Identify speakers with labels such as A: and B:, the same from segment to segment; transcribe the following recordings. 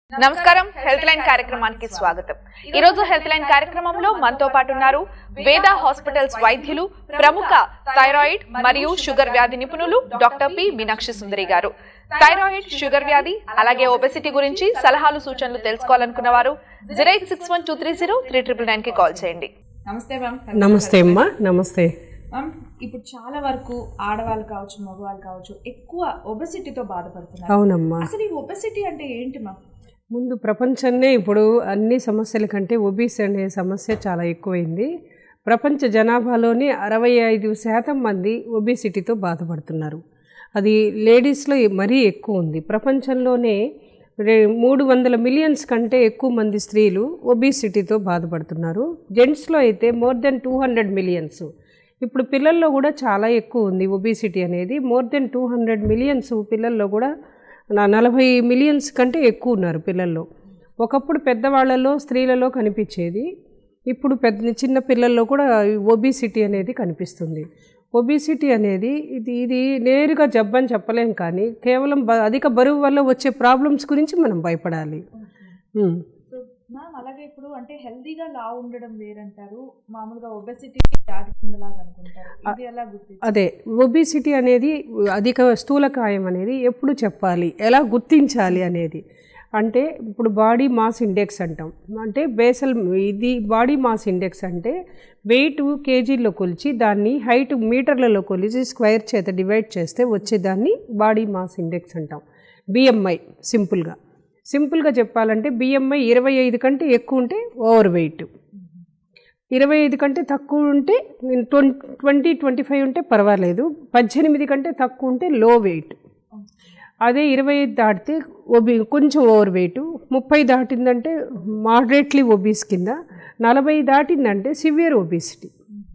A: నమస్కారం health line కార్యక్రమానికి స్వాగతం ఈ రోజు హెల్త్ లైన్ కార్యక్రమంలో మనతో పాటు ఉన్నారు వేద హాస్పిటల్స్ వైద్యులు ప్రముఖ థైరాయిడ్ మరియు షుగర్ వ్యాధి నిపుణులు డాక్టర్ పి మీనాక్షి సుందరి గారు థైరాయిడ్ షుగర్ వ్యాధి అలాగే ఒబెసిటీ గురించి సలహాలు సూచనలు తెలుసుకోవాలనుకున్న వారు zero eight six one two three zero three triple nine కి కాల్ చేయండి
B: నమస్తే మ్యామ్
C: నమస్తే అమ్మా నమస్తే
B: మ్యామ్ ఇప్పుడు చాలా వరకు ఆడవాళ్ళు కావచ్చు మగవాళ్ళు కావచ్చు ఎక్కువ ఒబెసిటీతో బాధపడుతున్నారు
C: అవునమ్మా
B: అసలు ఈ ఒబెసిటీ అంటే ఏంటి మ్యామ్
C: ముందు ప్రపంచంనే ఇప్పుడు అన్ని సమస్యల కంటే ఒబీస్ అనే సమస్య చాలా ఎక్కువైంది ప్రపంచ జనాభాలోని అరవై ఐదు శాతం మంది ఒబిసిటీతో బాధపడుతున్నారు అది లేడీస్లో మరీ ఎక్కువ ఉంది ప్రపంచంలోనే రే- మూడు వందల మిలియన్స్ కంటే ఎక్కువ మంది స్త్రీలు ఒబిసిటీతో బాధపడుతున్నారు జెంట్స్లో అయితే more than two hundred millions ఇప్పుడు పిల్లల్లో కూడా చాలా ఎక్కువ ఉంది ఒబిసిటీ అనేది more than two hundred millions పిల్లల్లో కూడా నా నలభై మిలియన్స్ కంటే ఎక్కువ ఉన్నారు పిల్లల్లో ఒకప్పుడు పెద్దవాళ్ళలో స్త్రీలలో కనిపించేది ఇప్పుడు పెద్ద చిన్న పిల్లల్లో కూడా ఒబిసిటీ అనేది కనిపిస్తుంది ఒబిసిటీ అనేది ఇది ఇది నేరుగా జబ్బని చెప్పలేం కానీ కేవలం బ- అధిక బరువు వల్ల వచ్చే ప్రాబ్లమ్స్ గురించి మనం భయపడాలి ఉమ్.
B: సో మ్యామ్ అలాగే ఇప్పుడు అంటే హెల్దీగా లా ఉండడం వేరంటారు మామూలుగా ఒబెసిటీ వ్యాధి కిందలాగా అనుకుంటారు ఇది ఎలా గుర్తి
C: అదే ఒబిసిటీ అనేది అధిక స్థూలకాయం అనేది ఎప్పుడు చెప్పాలి ఎలా గుర్తించాలి అనేది అంటే ఇప్పుడు బాడీ మాస్ ఇండెక్స్ అంటాం అంటే బేసల్ ఇది బాడీ మాస్ ఇండెక్స్ అంటే వెయిట్ కేజీల్లో కొలిచి దాన్ని హైట్ మీటర్లలో కొలిచి స్క్వేర్ చేత డివైడ్ చేస్తే వచ్చేదాన్ని బాడీ మాస్ ఇండెక్స్ అంటాం బిఎంఐ సింపుల్గా సింపుల్గా చెప్పాలంటే బిఎంఐ ఇరవై ఐదు కంటే ఎక్కువ ఉంటే ఓవర్ వెయిట్ ఇరవై ఐదు కంటే తక్కువ ఉంటే ట్వంటీ ట్వంటీ ట్వంటీ ఫైవ్ ఉంటే పర్వాలేదు పద్దెనిమిది కంటే తక్కువ ఉంటే లో వెయిట్ అదే ఇరవై ఐదు దాటితే ఒబి కొంచెం ఓవర్ వెయిట్ ముప్పై దాటిందంటే మోడరేట్లీ ఒబీస్ కింద నలభై దాటిందంటే సివియర్ ఒబిసిటీ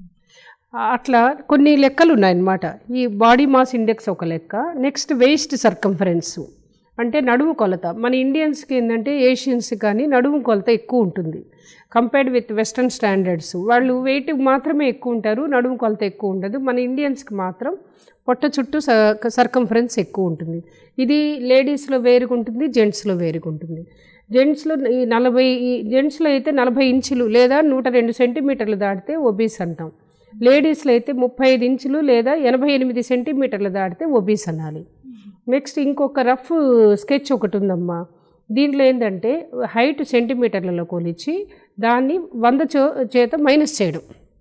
C: అట్లా కొన్ని లెక్కలు ఉన్నాయన్నమాట ఈ బాడీ మాస్ ఇండెక్స్ ఒక లెక్క నెక్స్ట్ వేస్ట్ సర్కంఫరెన్స్ అంటే నడుము కొలత మన ఇండియన్స్కి ఏంటంటే ఏషియన్స్ కానీ నడుము కొలత ఎక్కువ ఉంటుంది కంపేర్డ్ విత్ వెస్ట్రన్ స్టాండర్డ్స్ వాళ్ళు వెయిట్ మాత్రమే ఎక్కువ ఉంటారు నడుము కొలత ఎక్కువ ఉండదు మన ఇండియన్స్కి మాత్రం పొట్ట చుట్టూ సర్కంఫరెన్స్ ఎక్కువ ఉంటుంది ఇది లేడీస్లో వేరుగా ఉంటుంది జెంట్స్లో వేరుగా ఉంటుంది జెంట్స్లో ఈ నలభై జెంట్స్లో అయితే నలభై ఇంచులు లేదా నూట రెండు సెంటీమీటర్లు దాటితే ఒబీస్ అంటాం లేడీస్లో అయితే ముప్పై ఐదు ఇంచులు లేదా ఎనభై ఎనిమిది సెంటీమీటర్లు దాటితే ఒబీస్ అనాలి నెక్స్ట్ ఇంకొక రఫ్ స్కెచ్ ఒకటి ఉందమ్మా దీంట్లో ఏంటంటే హైట్ సెంటీమీటర్లలో కొలిచి దాన్ని వంద చో చేత మైనస్ చేయడం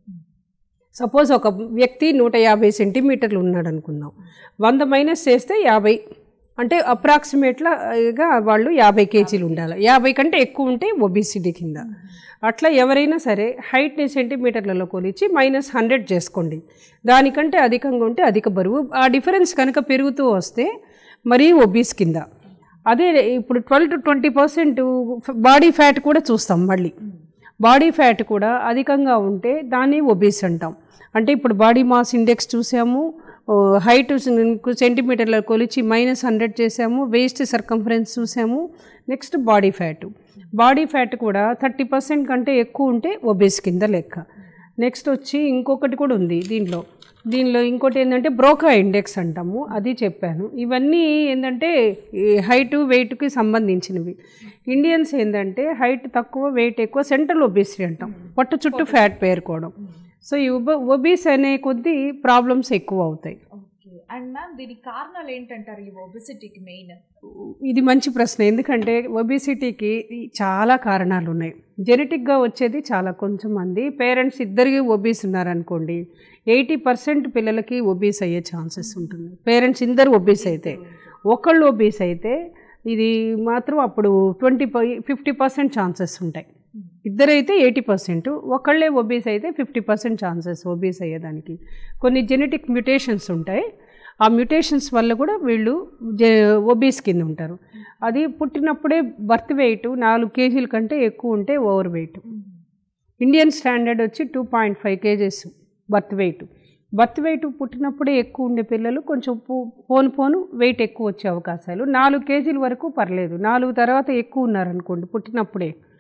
C: సపోజ్ ఒక వ్యక్తి నూట యాభై సెంటీమీటర్లు ఉన్నాడు అనుకుందాం వంద మైనస్ చేస్తే యాభై అంటే అప్రాక్సిమేట్గా వాళ్ళు యాభై కేజీలు ఉండాలి యాభై కంటే ఎక్కువ ఉంటే ఒబిసిటీ కింద అట్లా ఎవరైనా సరే హైట్ని సెంటీమీటర్లలో కొలిచి మైనస్ హండ్రెడ్ చేసుకోండి దానికంటే అధికంగా ఉంటే అధిక బరువు ఆ డిఫరెన్స్ కనుక పెరుగుతూ వస్తే మరీ ఒబీస్ కింద అదే ఇప్పుడు twelve to twenty percent body fat కూడా చూస్తాం మళ్ళీ బాడీ ఫ్యాట్ కూడా అధికంగా ఉంటే దాన్ని ఒబీస్ అంటాం అంటే ఇప్పుడు బాడీ మాస్ ఇండెక్స్ చూసాము హైట్ సెంటీమీటర్ల కొలిచి మైనస్ హండ్రెడ్ చేసాము వేస్ట్ సర్కంఫరెన్స్ చూసాము next body fat body fat కూడా థర్టీ పర్సెంట్ కంటే ఎక్కువ ఉంటే ఒబేస్ కింద లెక్క నెక్స్ట్ వచ్చి ఇంకొకటి కూడా ఉంది దీనిలో దీనిలో ఇంకోటి ఏంటంటే బ్రోకా ఇండెక్స్ అంటాము అది చెప్పాను ఇవన్నీ ఏంటంటే హైట్ వెయిట్కి సంబంధించినవి ఇండియన్స్ ఏంటంటే హైట్ తక్కువ వెయిట్ ఎక్కువ సెంట్రల్ ఒబేసిటీ అంటాం పొట్ట చుట్టూ ఫ్యాట్ పేరుకోవడం సో ఈ ఒబ ఒబీస్ అనే కొద్దీ ప్రాబ్లమ్స్ ఎక్కువ అవుతాయి
B: ఓకే అండ్ మ్యామ్ దీనికి కారణాలు ఏంటంటారు ఈ ఒబెసిటీకి మెయిన్
C: ఇది మంచి ప్రశ్న ఎందుకంటే ఒబిసిటీకి చాలా కారణాలు ఉన్నాయి జెనెటిక్గా వచ్చేది చాలా కొంచెం మంది పేరెంట్స్ ఇద్దరికి ఒబీస్ ఉన్నారనుకోండి ఎయిటీ పర్సెంట్ పిల్లలకి ఒబీస్ అయ్యే ఛాన్సెస్ ఉంటుంది పేరెంట్స్ ఇద్దరు ఒబీస్ అయితే ఒకళ్ళు ఒబీస్ అయితే ఇది మాత్రం అప్పుడు ట్వంటీ ఫిఫ్టీ పర్సెంట్ ఛాన్సెస్ ఉంటాయి ఇద్దరైతే ఎయిటీ పర్సెంట్ ఒకళ్ళే ఒబీస్ అయితే ఫిఫ్టీ పర్సెంట్ ఛాన్సెస్ ఒబీస్ అయ్యేదానికి కొన్ని జెనెటిక్ మ్యుటేషన్స్ ఉంటాయి ఆ మ్యుటేషన్స్ వల్ల కూడా వీళ్ళు జే ఒబీస్ కింద ఉంటారు అది పుట్టినప్పుడే బర్త్ వెయిట్ నాలుగు కేజీల కంటే ఎక్కువ ఉంటే ఓవర్ వెయిట్ ఇండియన్ స్టాండర్డ్ వచ్చి two point five kgs birth weight birth weight పుట్టినప్పుడే ఎక్కువ ఉండే పిల్లలు కొంచెం పో- పోను పోను వెయిట్ ఎక్కువ వచ్చే అవకాశాలు నాలుగు కేజీల వరకు పర్లేదు నాలుగు తర్వాత ఎక్కువ ఉన్నారనుకోండి పుట్టినప్పుడే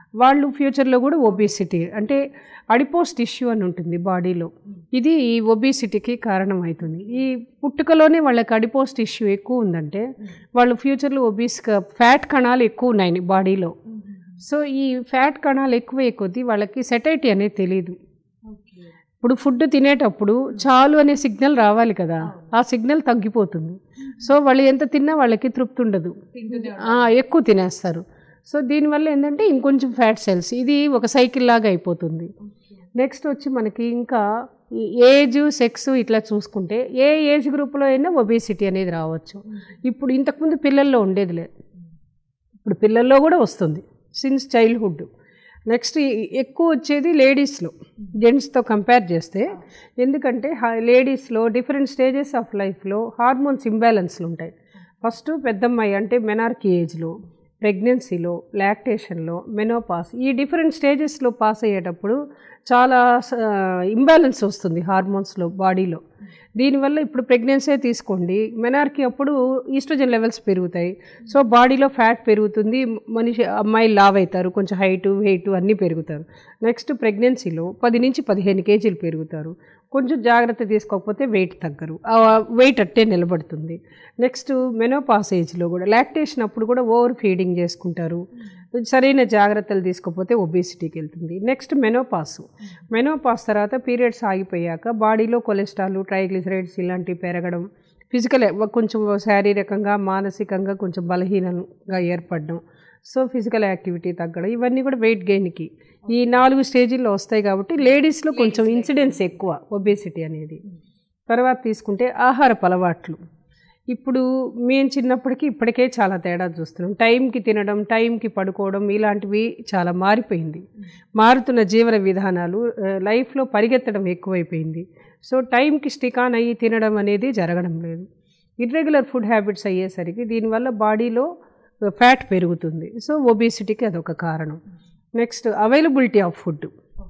C: వాళ్ళు ఫ్యూచర్లో కూడా ఒబేసిటీ అంటే అడిపోస్ టిష్యూ అని ఉంటుంది బాడీలో ఇది ఈ ఒబేసిటీకి కారణం అవుతుంది ఈ పుట్టుకలోనే వాళ్ళకి అడిపోస్ టిష్యూ ఎక్కువ ఉందంటే వాళ్ళు ఫ్యూచర్లో ఒబీస్గా ఫ్యాట్ కణాలు ఎక్కువ ఉన్నాయి బాడీలో సో ఈ ఫ్యాట్ కణాలు ఎక్కువ కొద్దీ వాళ్ళకి సెటైటీ అనేది తెలియదు ఇప్పుడు ఫుడ్ తినేటప్పుడు చాలు అనే సిగ్నల్ రావాలి కదా ఆ సిగ్నల్ తగ్గిపోతుంది సో వాళ్ళు ఎంత తిన్నా వాళ్ళకి తృప్తి ఉండదు ఆ, ఎక్కువ తినేస్తారు సో దీనివల్ల ఏంటంటే ఇంకొంచెం ఫ్యాట్ సెల్స్ ఇది ఒక సైకిల్ లాగా అయిపోతుంది నెక్స్ట్ వచ్చి మనకి ఇంకా ఈ ఏజ్ సెక్స్ ఇట్లా చూసుకుంటే ఏ ఏజ్ గ్రూప్లో అయినా ఒబేసిటీ అనేది రావచ్చు ఇప్పుడు ఇంతకుముందు పిల్లల్లో ఉండేది లేదు ఇప్పుడు పిల్లల్లో కూడా వస్తుంది సిన్స్ చైల్డ్హుడ్ నెక్స్ట్ ఎక్కువ వచ్చేది లేడీస్లో జెంట్స్తో కంపేర్ చేస్తే ఎందుకంటే లేడీస్లో డిఫరెంట్ స్టేజెస్ ఆఫ్ లైఫ్లో హార్మోన్స్ ఇంబ్యాలెన్స్లు ఉంటాయి ఫస్ట్ పెద్దమ్మాయి అంటే మెనార్కీ ఏజ్లో ప్రెగ్నెన్సీలో లాక్టేషన్లో మెనోపాస్ ఈ డిఫరెంట్ స్టేజెస్లో పాస్ అయ్యేటప్పుడు చాలా ఇంబ్యాలెన్స్ వస్తుంది హార్మోన్స్లో బాడీలో దీనివల్ల ఇప్పుడు ప్రెగ్నెన్సీ తీసుకోండి మెనార్కి అప్పుడు ఈస్ట్రోజన్ లెవెల్స్ పెరుగుతాయి సో బాడీలో ఫ్యాట్ పెరుగుతుంది మనిషి అమ్మాయిలు లావ్ అవుతారు కొంచెం హైటు వెయిట్ అన్నీ పెరుగుతారు నెక్స్ట్ ప్రెగ్నెన్సీలో పది నుంచి పదిహేను కేజీలు పెరుగుతారు కొంచెం జాగ్రత్త తీసుకోకపోతే వెయిట్ తగ్గరు ఆ వెయిట్ అట్టే నిలబడుతుంది నెక్స్ట్ మెనోపాస్ ఏజ్లో కూడా లాక్టేషన్ అప్పుడు కూడా ఓవర్ ఫీడింగ్ చేసుకుంటారు సరైన జాగ్రత్తలు తీసుకోకపోతే ఒబేసిటీకి వెళ్తుంది నెక్స్ట్ మెనోపాస్ మెనోపాస్ తర్వాత పీరియడ్స్ ఆగిపోయాక బాడీలో కొలెస్ట్రాల్ ట్రైగ్లిసరైడ్స్ ఇలాంటివి పెరగడం ఫిజికల్ కొంచెం శారీరకంగా మానసికంగా కొంచెం బలహీనంగా ఏర్పడడం సో ఫిజికల్ యాక్టివిటీ తగ్గడం ఇవన్నీ కూడా వెయిట్ గెయిన్కి ఈ నాలుగు స్టేజీల్లో వస్తాయి కాబట్టి లేడీస్లో కొంచెం ఇన్సిడెన్స్ ఎక్కువ ఒబేసిటీ అనేది తర్వాత తీసుకుంటే ఆహారపు అలవాట్లు ఇప్పుడు మేము చిన్నప్పటికీ ఇప్పటికే చాలా తేడా చూస్తున్నాం టైంకి తినడం టైంకి పడుకోవడం ఇలాంటివి చాలా మారిపోయింది మారుతున్న జీవన విధానాలు ఆ, లైఫ్లో పరిగెత్తడం ఎక్కువైపోయింది సో టైంకి స్టిక్ ఆన్ అయ్యి తినడం అనేది జరగడం లేదు ఇర్రెగ్యులర్ ఫుడ్ హ్యాబిట్స్ అయ్యేసరికి దీనివల్ల బాడీలో ఫ్యాట్ పెరుగుతుంది సో ఒబేసిటీకి అదొక కారణం నెక్స్ట్ అవైలబిలిటీ ఆఫ్ ఫుడ్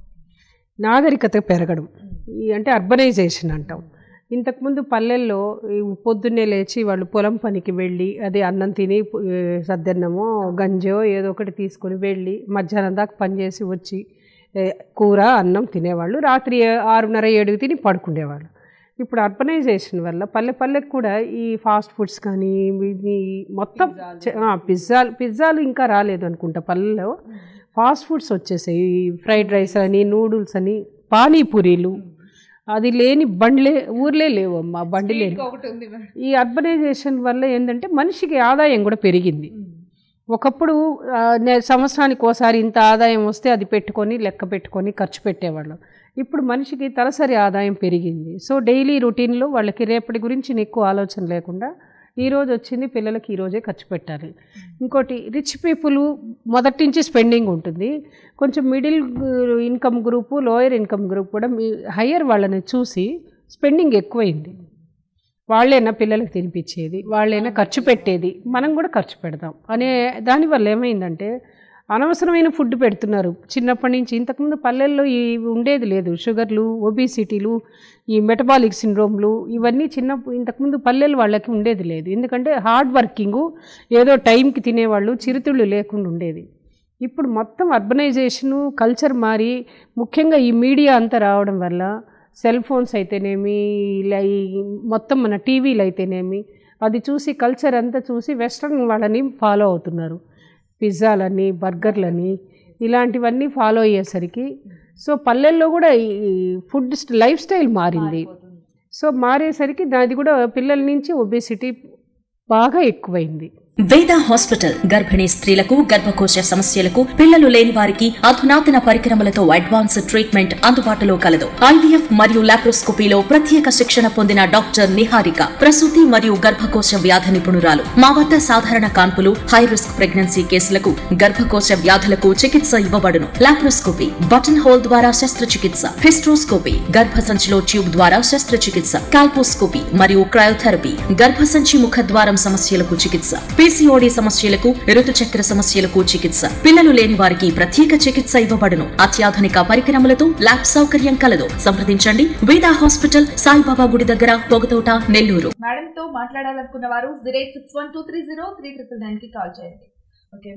C: నాగరికత పెరగడం ఈ అంటే అర్బనైజేషన్ అంటాం ఇంతకుముందు పల్లెల్లో ఈ పొద్దున్నే లేచి వాళ్ళు పొలం పనికి వెళ్ళి అదే అన్నం తిని ఏ, సద్దన్నమో గంజో ఏదో ఒకటి తీసుకొని వెళ్ళి మధ్యాహ్నం దాకా పనిచేసి వచ్చి ఏ, కూర అన్నం తినేవాళ్ళు రాత్రి ఏ- ఆరున్నర ఏడుకి తిని పడుకునేవాళ్ళు ఇప్పుడు అర్బనైజేషన్ వల్ల పల్లె పల్లెకి కూడా ఈ ఫాస్ట్ ఫుడ్స్ కానీ ఇవి మొత్తం చ- ఆ, పిజ్జాలు పిజ్జాలు ఇంకా రాలేదు అనుకుంటా పల్లెలో ఫాస్ట్ ఫుడ్స్ వచ్చేసాయి ఈ ఫ్రైడ్ రైస్ అని నూడిల్స్ అని పానీపూరీలు అది లేని బండ్లే ఊర్లే లేవు అమ్మా బండి లేని
B: ఒకటి ఉంది మేడం
C: ఈ అర్బనైజేషన్ వల్ల ఏంటంటే మనిషికి ఆదాయం కూడా పెరిగింది ఒకప్పుడు ఆ, నే- సంవత్సరానికి ఒకసారి ఇంత ఆదాయం వస్తే అది పెట్టుకొని లెక్క పెట్టుకొని ఖర్చు పెట్టేవాళ్ళం ఇప్పుడు మనిషికి తలసరి ఆదాయం పెరిగింది సో డైలీ రొటీన్లో వాళ్ళకి రేపటి గురించి ఎక్కువ ఆలోచన లేకుండా ఈ రోజు వచ్చింది పిల్లలకి ఈ రోజే ఖర్చు పెట్టాలి ఇంకోటి రిచ్ పీపుల్ మొదటి నుంచి స్పెండింగ్ ఉంటుంది కొంచెం middle income group lower income group కూడా మీ హయ్యర్ వాళ్ళని చూసి స్పెండింగ్ ఎక్కువైంది వాళ్ళేనా పిల్లలకు తినిపించేది వాళ్ళైనా ఖర్చు పెట్టేది మనం కూడా ఖర్చు పెడదాం అనే దానివల్ల ఏమైందంటే అనవసరమైన ఫుడ్ పెడుతున్నారు చిన్నప్పటి నుంచి ఇంతకుముందు పల్లెల్లో ఈ ఉండేది లేదు షుగర్లు ఒబిసిటీలు ఈ మెటబాలిక్ సిండ్రోమ్లు ఇవన్నీ చిన్న ఇంతకుముందు పల్లెలు వాళ్ళకి ఉండేది లేదు ఎందుకంటే హార్డ్ వర్కింగు ఏదో టైంకి తినేవాళ్ళు చిరుతిళ్ళు లేకుండా ఉండేది ఇప్పుడు మొత్తం అర్బనైజేషను కల్చర్ మారి ముఖ్యంగా ఈ మీడియా అంతా రావడం వల్ల సెల్ ఫోన్స్ అయితేనేమి ఇలా ఈ మొత్తం మన టీవీలు అయితేనేమి అది చూసి కల్చర్ అంతా చూసి వెస్ట్రన్ వాళ్ళని ఫాలో అవుతున్నారు పిజ్జాలని బర్గర్లని ఇలాంటివన్నీ ఫాలో అయ్యేసరికి సో పల్లెల్లో కూడా ఈ ఫుడ్ లైఫ్ స్టైల్ మారింది సో మారేసరికి దాది కూడా పిల్లల నుంచి ఒబేసిటీ బాగా ఎక్కువైంది
D: వేద హాస్పిటల్ గర్భిణీ స్త్రీలకు గర్భకోశ సమస్యలకు పిల్లలు లేని వారికి అధునాతన పరికరములతో అడ్వాన్స్ ట్రీట్మెంట్ అందుబాటులో కలదు ఐవీఎఫ్ మరియు లాప్రోస్కోపీలో ప్రత్యేక శిక్షణ పొందిన డాక్టర్ నిహారిక ప్రసూతి మరియు గర్భకోశ వ్యాధి నిపుణురాలు మా వద్ద సాధారణ కాన్పులు హై రిస్క్ ప్రెగ్నెన్సీ కేసులకు గర్భకోశ వ్యాధులకు చికిత్స ఇవ్వబడును లాప్రోస్కోపీ బటన్ హోల్ ద్వారా శస్త్రచికిత్స హిస్ట్రోస్కోపీ గర్భసంచిలో ట్యూబ్ ద్వారా శస్త్రచికిత్స కాల్పోస్కోపీ మరియు క్రయోథెరపీ గర్భసంచి ముఖద్వారం సమస్యలకు చికిత్స పీసీఓడి సమస్యలకు ఋతుచక్ర సమస్యలకు చికిత్స పిల్లలు లేని వారికి ప్రత్యేక చికిత్స ఇవ్వబడును అత్యాధునిక పరికరములతో ల్యాబ్ సౌకర్యం కలదు సంప్రదించండి వేదా హాస్పిటల్ సాయిబాబా గుడి దగ్గర పొగతోట నెల్లూరు
B: మేడం తో మాట్లాడాలనుకున్న వారు zero eight six one two three zero three triple nine కి కాల్ చేయండి ఓకే మ్యామ్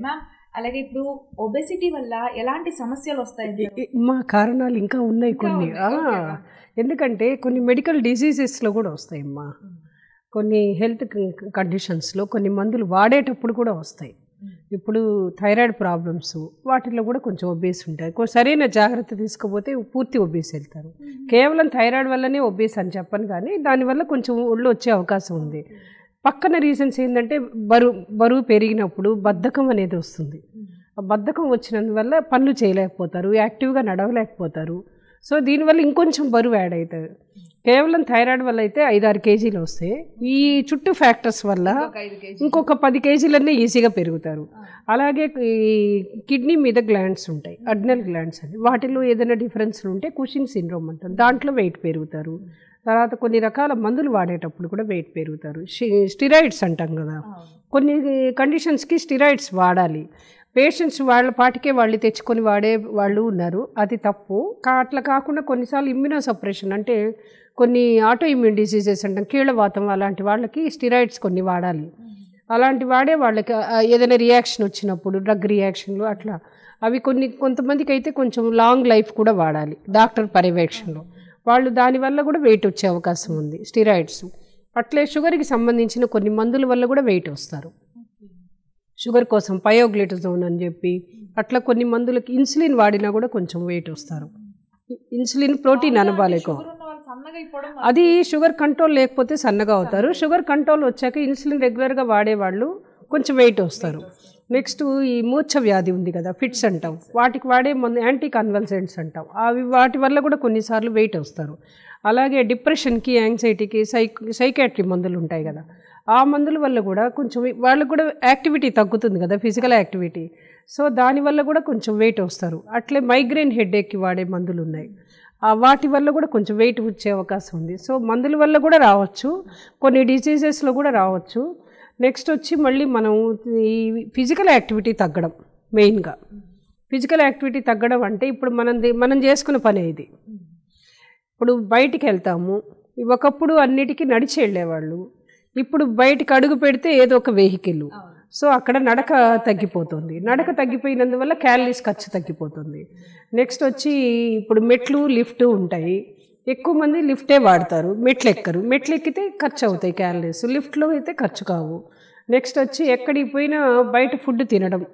B: అలాగే ఇప్పుడు ఒబెసిటీ వల్ల ఎలాంటి సమస్యలు వస్తాయి
C: ఈ- మా కారణాలు ఇంకా ఉన్నాయి
B: ఇంకా
C: కొన్ని
B: ఉన్నాయి.
C: ఆ,
B: ఓకే అమ్మా.
C: ఎందుకంటే కొన్ని మెడికల్ డిసీజెస్లో కూడా వస్తాయి అమ్మా కొన్ని హెల్త్ కండిషన్స్లో కొన్ని మందులు వాడేటప్పుడు కూడా వస్తాయి ఇప్పుడు థైరాయిడ్ ప్రాబ్లమ్స్ వాటిల్లో కూడా కొంచెం ఒబేస్ ఉంటాయి కొ- సరైన జాగ్రత్త తీసుకోపోతే పూర్తి ఒబేస్ వెళ్తారు కేవలం థైరాయిడ్ వల్లనే ఒబేస్ అని చెప్పను కానీ దానివల్ల కొంచెం ఒళ్ళు వచ్చే అవకాశం ఉంది పక్కన రీజన్స్ ఏంటంటే బరువు బరువు పెరిగినప్పుడు బద్ధకం అనేది వస్తుంది ఆ బద్ధకం వచ్చినందువల్ల పనులు చేయలేకపోతారు యాక్టివ్గా నడవలేకపోతారు సో దీనివల్ల ఇంకొంచెం బరువు యాడ్ అవుతుంది కేవలం థైరాయిడ్ వల్ల అయితే ఐదారు కేజీలు వస్తాయి ఈ చుట్టూ ఫ్యాక్టర్స్ వల్ల ఇంకొక పది కేజీలన్నీ ఈజీగా పెరుగుతారు అలాగే ఈ కిడ్నీ మీద గ్లాండ్స్ ఉంటాయి అడ్నల్ గ్లాండ్స్ అని వాటిలో ఏదైనా డిఫరెన్స్లు ఉంటే కుషింగ్ సిండ్రోమ్ అంటారు దాంట్లో వెయిట్ పెరుగుతారు తర్వాత కొన్ని రకాల మందులు వాడేటప్పుడు కూడా వెయిట్ పెరుగుతారు షి- స్టిరాయిడ్స్ అంటాం కదా కొన్ని కండిషన్స్కి స్టిరాయిడ్స్ వాడాలి పేషెంట్స్ వాళ్ళ పాటికే వాళ్ళు తెచ్చుకొని వాడే వాళ్ళు ఉన్నారు అది తప్పు కా అట్లా కాకుండా కొన్నిసార్లు ఇమ్యూనో సపరేషన్ అంటే కొన్ని ఆటో ఇమ్యూన్ డిసీజెస్ అంటాం కీళ్ళవాతం అలాంటి వాళ్ళకి స్టిరాయిడ్స్ కొన్ని వాడాలి అలాంటి వాడే వాళ్ళకి ఆ, ఏదైనా రియాక్షన్ వచ్చినప్పుడు డ్రగ్ రియాక్షన్లు అట్లా అవి కొన్ని కొంతమందికి అయితే కొంచెం లాంగ్ లైఫ్ కూడా వాడాలి డాక్టర్ పర్యవేక్షణలో వాళ్ళు దానివల్ల కూడా వెయిట్ వచ్చే అవకాశం ఉంది స్టిరాయిడ్స్ అట్లే షుగర్కి సంబంధించిన కొన్ని మందుల వల్ల కూడా వెయిట్ వస్తారు షుగర్ కోసం పయోగ్లిటజోన్ అని చెప్పి అట్లా కొన్ని మందులకి ఇన్సులిన్ వాడినా కూడా కొంచెం వెయిట్ వస్తారు ఇన్సులిన్ ప్రోటీన్ అనబాలి ఎక్కువ
B: షుగర్ ఉన్న వాళ్ళు సన్నగా అయిపోవడం
C: అది షుగర్ కంట్రోల్ లేకపోతే సన్నగా అవుతారు షుగర్ కంట్రోల్ వచ్చాక ఇన్సులిన్ రెగ్యులర్గా వాడేవాళ్ళు కొంచెం వెయిట్ వస్తారు నెక్స్ట్ ఈ మూర్ఛ వ్యాధి ఉంది కదా ఫిట్స్ అంటాం వాటికి వాడే మందు యాంటీ కన్వల్సెంట్స్ అంటాం అవి వాటి వల్ల కూడా కొన్నిసార్లు వెయిట్ వస్తారు అలాగే డిప్రెషన్కి యాంగ్జైటీకి సైక్ సైకాట్రీ మందులు ఉంటాయి కదా ఆ మందుల వల్ల కూడా కొంచెం వాళ్ళకు కూడా యాక్టివిటీ తగ్గుతుంది కదా ఫిజికల్ యాక్టివిటీ సో దానివల్ల కూడా కొంచెం వెయిట్ వస్తారు అట్లే మైగ్రేన్ హెడేక్కి వాడే మందులు ఉన్నాయి ఆ వాటి వల్ల కూడా కొంచెం వెయిట్ వచ్చే అవకాశం ఉంది సో మందుల వల్ల కూడా రావచ్చు కొన్ని డిసీజెస్లో కూడా రావచ్చు నెక్స్ట్ వచ్చి మళ్ళీ మనం ఈ ఫిజికల్ యాక్టివిటీ తగ్గడం మెయిన్గా ఫిజికల్ యాక్టివిటీ తగ్గడం అంటే ఇప్పుడు మనం ది- మనం చేసుకున్న పని ఇది ఇప్పుడు బయటికి వెళ్తాము ఒకప్పుడు అన్నిటికీ నడిచి వెళ్ళేవాళ్ళు ఇప్పుడు బయటికి అడుగు పెడితే ఏదో ఒక వెహికల్ సో అక్కడ నడక తగ్గిపోతుంది నడక తగ్గిపోయినందువల్ల క్యాలరీస్ ఖర్చు తగ్గిపోతుంది నెక్స్ట్ వచ్చి ఇప్పుడు మెట్లు లిఫ్ట్ ఉంటాయి ఎక్కువ మంది లిఫ్టే వాడతారు మెట్లు ఎక్కరు మెట్లు ఎక్కితే ఖర్చు అవుతాయి క్యాలరీస్ లిఫ్ట్లో అయితే ఖర్చు కావు నెక్స్ట్ వచ్చి ఎక్కడికి పోయినా బయట ఫుడ్ తినడం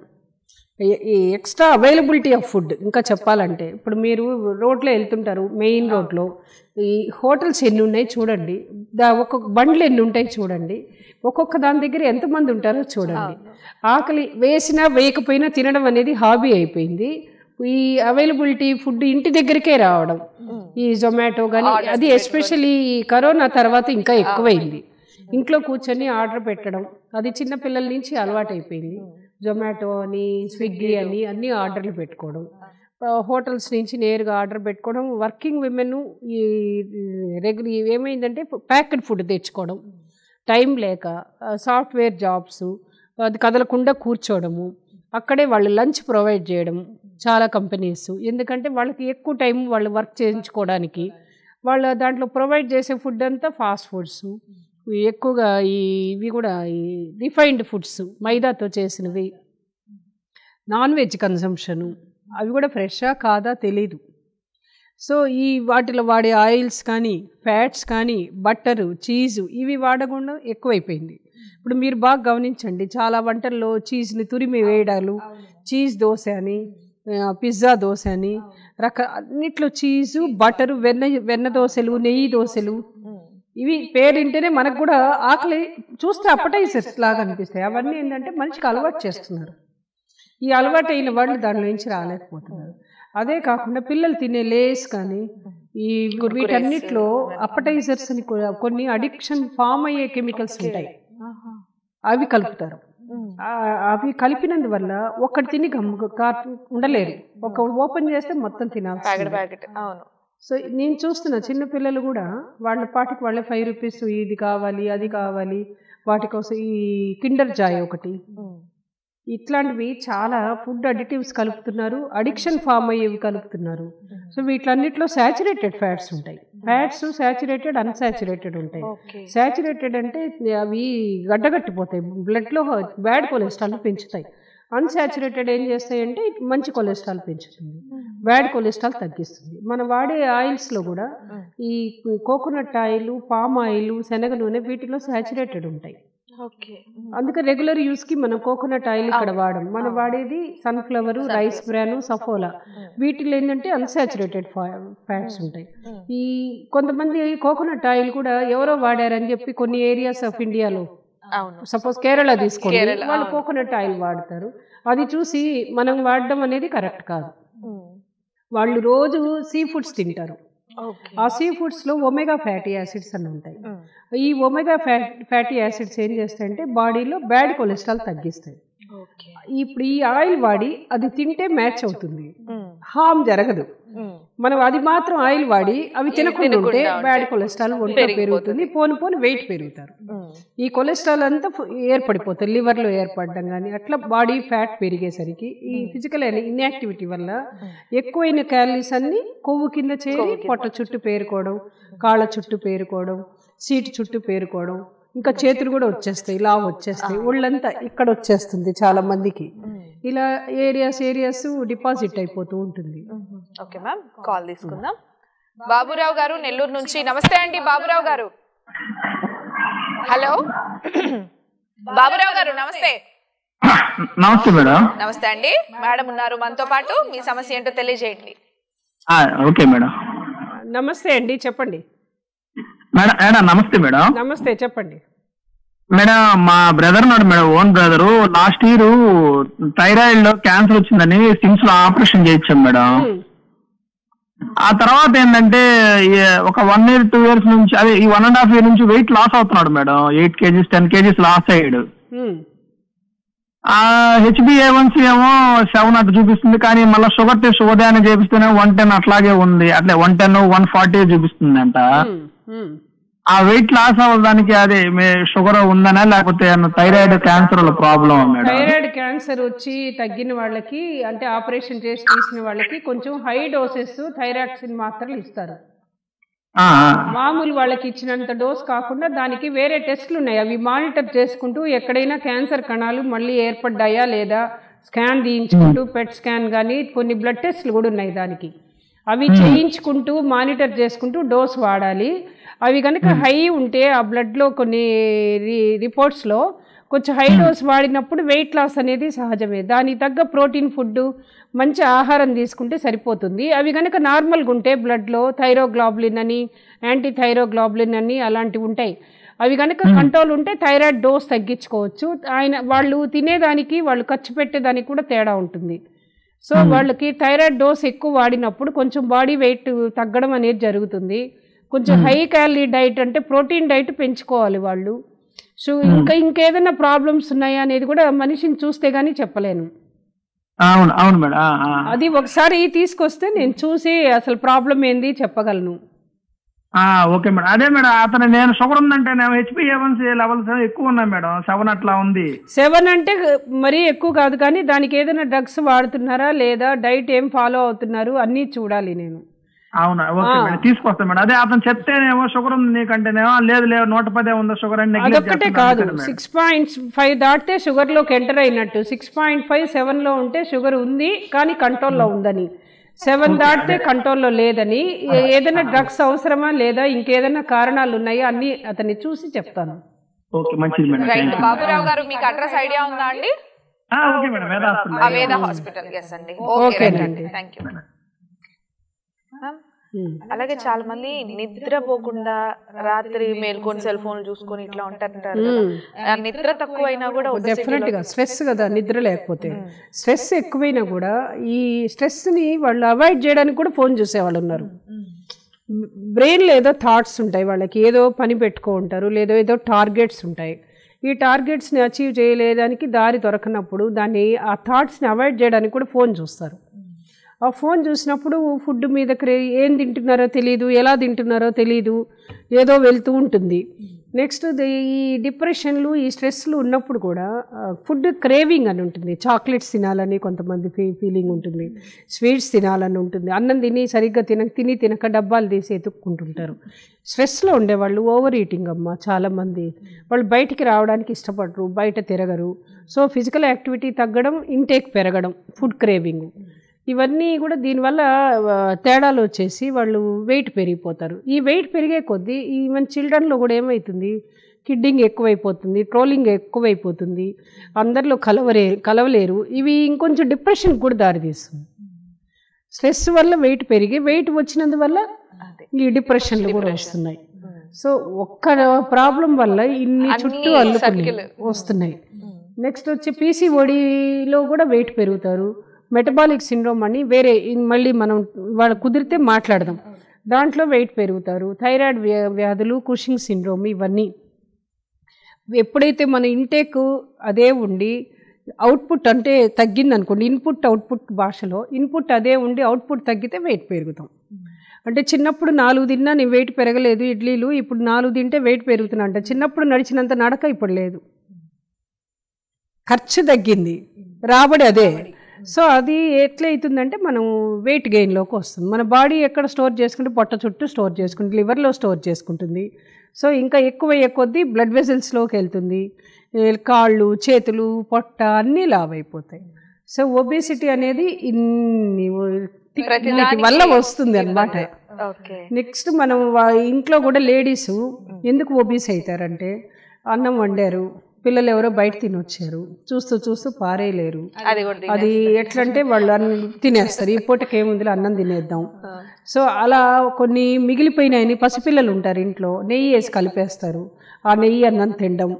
C: ఈ- ఈ ఎక్స్ట్రా అవైలబిలిటీ ఆఫ్ ఫుడ్ ఇంకా చెప్పాలంటే ఇప్పుడు మీరు రోడ్లో వెళ్తుంటారు మెయిన్ రోడ్లో ఈ హోటల్స్ ఎన్ని ఉన్నాయి చూడండి దా ఒక్కొక్క బండ్లు ఎన్ని ఉంటాయి చూడండి ఒక్కొక్క దాని దగ్గర ఎంతమంది ఉంటారో చూడండి ఆకలి వేసినా వేయకపోయినా తినడం అనేది హాబీ అయిపోయింది ఈ అవైలబిలిటీ ఫుడ్ ఇంటి దగ్గరికే రావడం ఈ జొమాటో కానీ అది ఎస్పెషల్లీ కరోనా తర్వాత ఇంకా ఎక్కువైంది ఇంట్లో కూర్చొని ఆర్డర్ పెట్టడం అది చిన్న పిల్లల నుంచి అలవాటు అయిపోయింది జొమాటో అని స్విగ్గీ అని అన్ని ఆర్డర్లు పెట్టుకోవడం ఆ, హోటల్స్ నుంచి నేరుగా ఆర్డర్ పెట్టుకోవడం వర్కింగ్ విమెన్ ఈ రెగ్యులర్ ఏమైందంటే ప్యాకెడ్ ఫుడ్ తెచ్చుకోవడం టైం లేక సాఫ్ట్వేర్ జాబ్స్ అది కదలకుండా కూర్చోవడము అక్కడే వాళ్ళు లంచ్ ప్రొవైడ్ చేయడం చాలా కంపెనీస్ ఎందుకంటే వాళ్ళకి ఎక్కువ టైం వాళ్ళు వర్క్ చేయించుకోవడానికి వాళ్ళ దాంట్లో ప్రొవైడ్ చేసే ఫుడ్ అంతా ఫాస్ట్ ఫుడ్స్ ఎక్కువగా ఈ ఇవి కూడా ఈ రిఫైన్డ్ ఫుడ్స్ మైదాతో చేసినవి నాన్ వెజ్ కన్సంప్షను అవి కూడా ఫ్రెషా కాదా తెలీదు సో ఈ వాటిలో వాడే ఆయిల్స్ కానీ ఫ్యాట్స్ కానీ బట్టరు చీజు ఇవి వాడకుండా ఎక్కువైపోయింది ఇప్పుడు మీరు బాగా గమనించండి చాలా వంటల్లో చీజ్ని తురిమి వేయడాలు చీజ్ దోశ అని ఆ, పిజ్జా దోశ అని రక అన్నిట్లో చీజు బటరు వెన్న వెన్న దోశలు నెయ్యి దోశలు ఇవి పేరింటేనే మనకు కూడా ఆకలి చూస్తే అప్పటైజర్స్ లాగా అనిపిస్తాయి అవన్నీ ఏంటంటే మనిషికి అలవాటు చేస్తున్నారు ఈ అలవాటు అయిన వాళ్ళు దాని నుంచి రాలేకపోతున్నారు అదే కాకుండా పిల్లలు తినే లేస్ కానీ ఈ వీటన్నిటిలో అప్పటైజర్స్ అని కొ- కొన్ని అడిక్షన్ ఫామ్ అయ్యే కెమికల్స్ ఉంటాయి అవి కలుపుతారు ఆ- అవి కలిపినందువల్ల ఒక్కటి తిని గమ్ము కా- ఉండలేరు ఒక ఓపెన్ చేస్తే మొత్తం తినాల్సి
A: ప్యాకెట్ ప్యాకెట్ అవును
C: సో నేను చూస్తున్నా చిన్న పిల్లలు కూడా వాళ్ళ పాటికి వాళ్ళే ఫైవ్ రూపీస్ ఇది కావాలి అది కావాలి వాటి కోసం ఈ కిండర్ జాయ్ ఒకటి ఇట్లాంటివి చాలా ఫుడ్ అడిటివ్స్ కలుపుతున్నారు అడిక్షన్ ఫామ్ అయ్యేవి కలుపుతున్నారు సో వీటిలన్నిటిలో శాచురేటెడ్ ఫ్యాట్స్ ఉంటాయి ఫ్యాట్స్ శాచురేటెడ్ అన్సాచురేటెడ్ ఉంటాయి
A: ఓకే
C: శాచురేటెడ్ అంటే అవి గడ్డగట్టిపోతాయి బ్లడ్లో బ్యాడ్ కొలెస్ట్రాల్ పెంచుతాయి అన్సాచురేటెడ్ ఏం చేస్తాయంటే మంచి కొలెస్ట్రాల్ పెంచుతుంది బ్యాడ్ కొలెస్ట్రాల్ తగ్గిస్తుంది మనం వాడే ఆయిల్స్లో కూడా ఈ కోకోనట్ ఆయిల్ పామ్ ఆయిల్ శనగ నూనె వీటిలో సాచురేటెడ్ ఉంటాయి
A: ఓకే
C: అందుకే రెగ్యులర్ యూస్కి మనం కోకోనట్ ఆయిల్ ఇక్కడ వాడం మనం వాడేది సన్ఫ్లవర్ రైస్ బ్రాన్ సఫోలా వీటిలో ఏంటంటే అన్సాచురేటెడ్ ఫ్యాట్స్ ఉంటాయి ఈ కొంతమంది కోకోనట్ ఆయిల్ కూడా ఎవరో వాడారని చెప్పి కొన్ని ఏరియాస్ ఆఫ్ ఇండియాలో
A: అవును
C: సపోజ్ కేరళ తీసుకోండి
A: కేరళ,
C: వాళ్ళు
A: అవును.
C: కోకోనట్ ఆయిల్ వాడతారు అది చూసి మనం వాడడం అనేది కరెక్ట్ కాదు వాళ్ళు రోజు సీ ఫుడ్స్ తింటారు
A: ఓకే
C: ఆ సీ ఫుడ్స్లో ఒమేగా ఫ్యాటీ యాసిడ్స్ అని ఉంటాయి ఈ ఒమేగా ఫ్యాటీ యాసిడ్స్ ఏం చేస్తాయంటే బాడీలో బ్యాడ్ కొలెస్ట్రాల్ తగ్గిస్తాయి
A: ఓకే
C: ఇప్పుడు ఈ ఆయిల్ వాడి అది తింటే మ్యాచ్ అవుతుంది హామ్ జరగదు మనం అది మాత్రం ఆయిల్ వాడి అవి తినకుండా ఉంటే బ్యాడ్ కొలెస్ట్రాల్ ఒంట్లో పెరుగుతుంది పోను పోను వెయిట్ పెరుగుతారు ఈ కొలెస్ట్రాల్ అంతా ఫు- ఏర్పడిపోతుంది లివర్లో ఏర్పడడం కానీ అట్లా బాడీ ఫ్యాట్ పెరిగేసరికి ఈ ఫిజికల్ ఇన్యాక్టివిటీ వల్ల ఎక్కువైన క్యాలరీస్ అన్ని కొవ్వు కింద చేరి పొట్ట చుట్టూ పేరుకోవడం కాళ్ళ చుట్టూ పేరుకోవడం సీటు చుట్టూ పేరుకోవడం ఇంకా చేతులు కూడా వచ్చేస్తాయి ఇలా వచ్చేస్తాయి ఒళ్ళంతా ఇక్కడ వచ్చేస్తుంది చాలా మందికి ఇలా ఏరియాస్ ఏరియాస్ డిపాజిట్ అయిపోతూ ఉంటుంది
A: ఓకే మ్యామ్ కాల్ తీసుకుందాం బాబురావు గారు నెల్లూరు నుంచి నమస్తే అండి బాబురావు గారు హలో బాబురావు గారు నమస్తే
E: నమస్తే మేడం
A: నమస్తే అండి మేడం ఉన్నారు మనతో పాటు మీ సమస్య ఏంటో తెలియజేయండి
E: ఆ, ఓకే మేడం
C: నమస్తే అండి చెప్పండి
E: మేడం మేడం నమస్తే మేడం
C: నమస్తే చెప్పండి
E: మేడం మా బ్రదర్ ఉన్నాడు madam own brother last year thyroid లో క్యాన్సర్ వచ్చిందని సిమ్స్ లో ఆపరేషన్ చేయించాం మేడం ఆ తర్వాత ఏంటంటే ఈ ఒక వన్ ఇయర్ టూ ఇయర్స్ నుంచి అదే ఈ వన్ అండ్ హాఫ్ ఇయర్ నుంచి వెయిట్ లాస్ అవుతున్నాడు madam eight kgs ten kgs loss అయ్యాడు
C: ఉమ్.
E: ఆ హెచ్బిఏవన్సీ ఏమో సెవెన్ అట్లా చూపిస్తుంది కానీ మళ్ళీ షుగర్ టెస్ట్ ఉదయాన్నే చేపిస్తేనే వన్ టెన్ అట్లాగే ఉంది అట్లే వన్ టెన్ వన్ ఫార్టీ చూపిస్తుంది అంట
C: ఉమ్. ఉమ్.
E: ఆ వెయిట్ లాస్ అవ్వడానికి అదే షుగర్ ఉందనా లేకపోతే thyroid cancer problem madam
C: thyroid cancer వచ్చి తగ్గిన వాళ్ళకి అంటే ఆపరేషన్ చేసి తీసిన వాళ్ళకి కొంచెం హై డోసెస్ థైరాక్సిన్ మాత్రలు ఇస్తారు
E: ఆ, ఆ.
C: మామూలు వాళ్ళకి ఇచ్చినంత డోస్ కాకుండా దానికి వేరే టెస్ట్లు ఉన్నాయి అవి మానిటర్ చేసుకుంటూ ఎక్కడైనా క్యాన్సర్ కణాలు మళ్ళీ ఏర్పడ్డాయా లేదా స్కాన్ తీయించుకుంటూ పెట్ స్కాన్ కానీ కొన్ని బ్లడ్ టెస్ట్లు కూడా ఉన్నాయి దానికి అవి చేయించుకుంటూ మానిటర్ చేసుకుంటూ డోస్ వాడాలి అవి కనుక హై ఉంటే ఆ బ్లడ్లో కొన్ని రి- రిపోర్ట్స్లో కొంచెం హై డోస్ వాడినప్పుడు వెయిట్ లాస్ అనేది సహజమే దానికి తగ్గ ప్రోటీన్ ఫుడ్ మంచి ఆహారం తీసుకుంటే సరిపోతుంది అవి కనుక నార్మల్గా ఉంటే బ్లడ్లో థైరోగ్లాబులిన్ అని యాంటీ థైరోగ్లాబులిన్ అని అలాంటివి ఉంటాయి అవి కనుక కంట్రోల్ ఉంటే థైరాయిడ్ డోస్ తగ్గించుకోవచ్చు ఆయన వాళ్ళు తినేదానికి వాళ్ళు ఖర్చు పెట్టేదానికి కూడా తేడా ఉంటుంది సో వాళ్ళకి థైరాయిడ్ డోస్ ఎక్కువ వాడినప్పుడు కొంచెం బాడీ వెయిట్ తగ్గడం అనేది జరుగుతుంది కొంచెం హై క్యాలరీ డైట్ అంటే ప్రోటీన్ డైట్ పెంచుకోవాలి వాళ్ళు సో ఇంకా ఇంకేదైనా ప్రాబ్లమ్స్ ఉన్నాయా అనేది కూడా మనిషిని చూస్తే గానీ చెప్పలేను
E: అవును అవును మేడం ఆ, ఆ.
C: అది ఒకసారి తీసుకొస్తే నేను చూసి అసలు ప్రాబ్లం ఏంది చెప్పగలను
E: ఆ, ఓకే మేడం అదే మేడం అతను నేను షుగర్ ఉందంటే నేను హెచ్బిఏవన్సీ లెవెల్స్ ఎక్కువ ఉన్నాయి మేడం సెవెన్ అట్లా ఉంది
C: సెవెన్ అంటే మరీ ఎక్కువ కాదు కానీ దానికి ఏదైనా డ్రగ్స్ వాడుతున్నారా లేదా డైట్ ఏం ఫాలో అవుతున్నారు అన్నీ చూడాలి నేను
E: అవునా ఓకే
C: ఆ.
E: మేడం తీసుకొస్తాను మేడం అదే అతను చెప్తేనేమో షుగర్ ఉంది నీకంటేనేమో లేదు లేదు నూట పదే ఉందా షుగర్ అని neglect
C: అదొక్కటే
E: చేస్తున్నాను
C: కాదు
E: కదా మేడం.
C: సిక్స్ పాయింట్ ఫైవ్ దాటితే షుగర్లోకి ఎంటర్ అయినట్టు సిక్స్ పాయింట్ ఫైవ్ సెవెన్లో ఉంటే షుగర్ ఉంది కానీ కంట్రోల్లో ఉందని సెవెన్ దాటితే కంట్రోల్లో లేదని ఏ- ఏదైనా డ్రగ్స్ అవసరమా లేదా ఇంకేదైనా కారణాలు ఉన్నాయా అన్ని అతన్ని చూసి చెప్తాను
E: ఓకే మంచిది madam
A: right
E: thank you
A: Baburao garu మీకు అడ్రస్ ఐడియా ఉందా అండి
E: ఆ, ఓకే మేడం వేద హాస్పిటల్
A: ఆ వేద హాస్పిటల్ ఎస్ అండి
C: ఓకే
A: ఓకే
C: అండి.
A: థ్యాంక్ యూ అలాగే చాలా మంది నిద్రపోకుండా రాత్రి మేల్కొని సెల్ ఫోన్ చూసుకొని ఇట్లా ఉంటారంటారు కదా. ఆ నిద్ర తక్కువైనా కూడా obesity
C: డెఫినెట్గా స్ట్రెస్ కదా నిద్ర లేకపోతే స్ట్రెస్ ఎక్కువైనా కూడా ఈ స్ట్రెస్ని వాళ్ళు అవాయిడ్ చేయడానికి కూడా ఫోన్ చూసేవాళ్ళు ఉన్నారు బ్రెయిన్లో ఏదో థాట్స్ ఉంటాయి వాళ్ళకి ఏదో పని పెట్టుకో ఉంటారు లేదో ఏదో టార్గెట్స్ ఉంటాయి ఈ టార్గెట్స్ని అచీవ్ చేయలేదానికి దారి దొరకనప్పుడు దాన్ని ఆ థాట్స్ని అవాయిడ్ చేయడానికి కూడా ఫోన్ చూస్తారు ఆ ఫోన్ చూసినప్పుడు ఫుడ్ మీద క్రే ఏం తింటున్నారో తెలియదు ఎలా తింటున్నారో తెలియదు ఏదో వెళ్తూ ఉంటుంది నెక్స్ట్ ఈ డిప్రెషన్లు ఈ స్ట్రెస్లు ఉన్నప్పుడు కూడా ఫుడ్ క్రేవింగ్ అని ఉంటుంది చాక్లెట్స్ తినాలని కొంతమంది ఫీ ఫీలింగ్ ఉంటుంది స్వీట్స్ తినాలని ఉంటుంది అన్నం తిని సరిగ్గా తిన తిని తినక డబ్బాలు తీసి ఎత్తుక్కుంటుంటారు స్ట్రెస్లో ఉండేవాళ్ళు ఓవర్ ఈటింగ్ అమ్మ చాలామంది వాళ్ళు బయటికి రావడానికి ఇష్టపడరు బయట తిరగరు సో ఫిజికల్ యాక్టివిటీ తగ్గడం ఇంటేక్ పెరగడం ఫుడ్ క్రేవింగ్ ఇవన్నీ కూడా దీనివల్ల ఆ, తేడాలు వచ్చేసి వాళ్ళు వెయిట్ పెరిగిపోతారు ఈ వెయిట్ పెరిగే కొద్దీ ఈవెన్ చిల్డ్రన్లో కూడా ఏమవుతుంది కిడ్డింగ్ ఎక్కువైపోతుంది ట్రోలింగ్ ఎక్కువైపోతుంది అందరిలో కలవరే కలవలేరు ఇవి ఇంకొంచెం డిప్రెషన్ కూడా దారితీస్తుంది స్ట్రెస్ వల్ల వెయిట్ పెరిగి వెయిట్ వచ్చినందువల్ల ఈ డిప్రెషన్లు కూడా వస్తున్నాయి సో ఒక్క ప్రాబ్లం వల్ల ఇన్ని చుట్టూ అల్లుకుని వస్తున్నాయి నెక్స్ట్ వచ్చి పీసీఓడిలో కూడా వెయిట్ పెరుగుతారు మెటబాలిక్ సిండ్రోమ్ అని వేరే ఇన్ మళ్ళీ మనం వాళ్ళు కుదిరితే మాట్లాడదాం దాంట్లో వెయిట్ పెరుగుతారు థైరాయిడ్ వ్యా వ్యాధులు కుషింగ్ సిండ్రోమ్ ఇవన్నీ ఎప్పుడైతే మన ఇంటేక్ అదే ఉండి అవుట్పుట్ అంటే తగ్గింది అనుకోండి ఇన్పుట్ అవుట్పుట్ భాషలో ఇన్పుట్ అదే ఉండి అవుట్పుట్ తగ్గితే వెయిట్ పెరుగుతాం అంటే చిన్నప్పుడు నాలుగు తిన్నా నీ వెయిట్ పెరగలేదు ఇడ్లీలు ఇప్పుడు నాలుగు తింటే వెయిట్ పెరుగుతున్నా అంట చిన్నప్పుడు నడిచినంత నడక ఇప్పుడు లేదు ఖర్చు తగ్గింది రాబడి అదే సో అది ఎట్లయితుందంటే మనం వెయిట్ గెయిన్లోకి వస్తుంది మన బాడీ ఎక్కడ స్టోర్ చేసుకుంటే పొట్ట చుట్టూ స్టోర్ చేసుకుంటుంది లివర్లో స్టోర్ చేసుకుంటుంది సో ఇంకా ఎక్కువ అయ్యే కొద్దీ బ్లడ్ వెజల్స్లోకి వెళ్తుంది ఏ కాళ్ళు చేతులు పొట్ట అన్నీ లావ్ అయిపోతాయి సో ఒబేసిటీ అనేది ఇన్ని ఇన్నిటి వల్ల వస్తుంది అన్నమాట
A: ఓకే
C: నెక్స్ట్ మనం వా- ఇంట్లో కూడా లేడీస్ ఎందుకు ఒబీస్ అవుతారంటే అన్నం వండారు పిల్లలు ఎవరో బయట తినొచ్చారు చూస్తూ చూస్తూ పారేయలేరు
A: అది కూడా
C: అది ఎట్లంటే వాళ్ళు అన్నం తినేస్తారు ఈ పూటకి ఏముందిలే అన్నం తినేద్దాం సో అలా కొన్ని మిగిలిపోయినాయని పసిపిల్లలు ఉంటారు ఇంట్లో నెయ్యి వేసి కలిపేస్తారు ఆ నెయ్యి అన్నం తినడం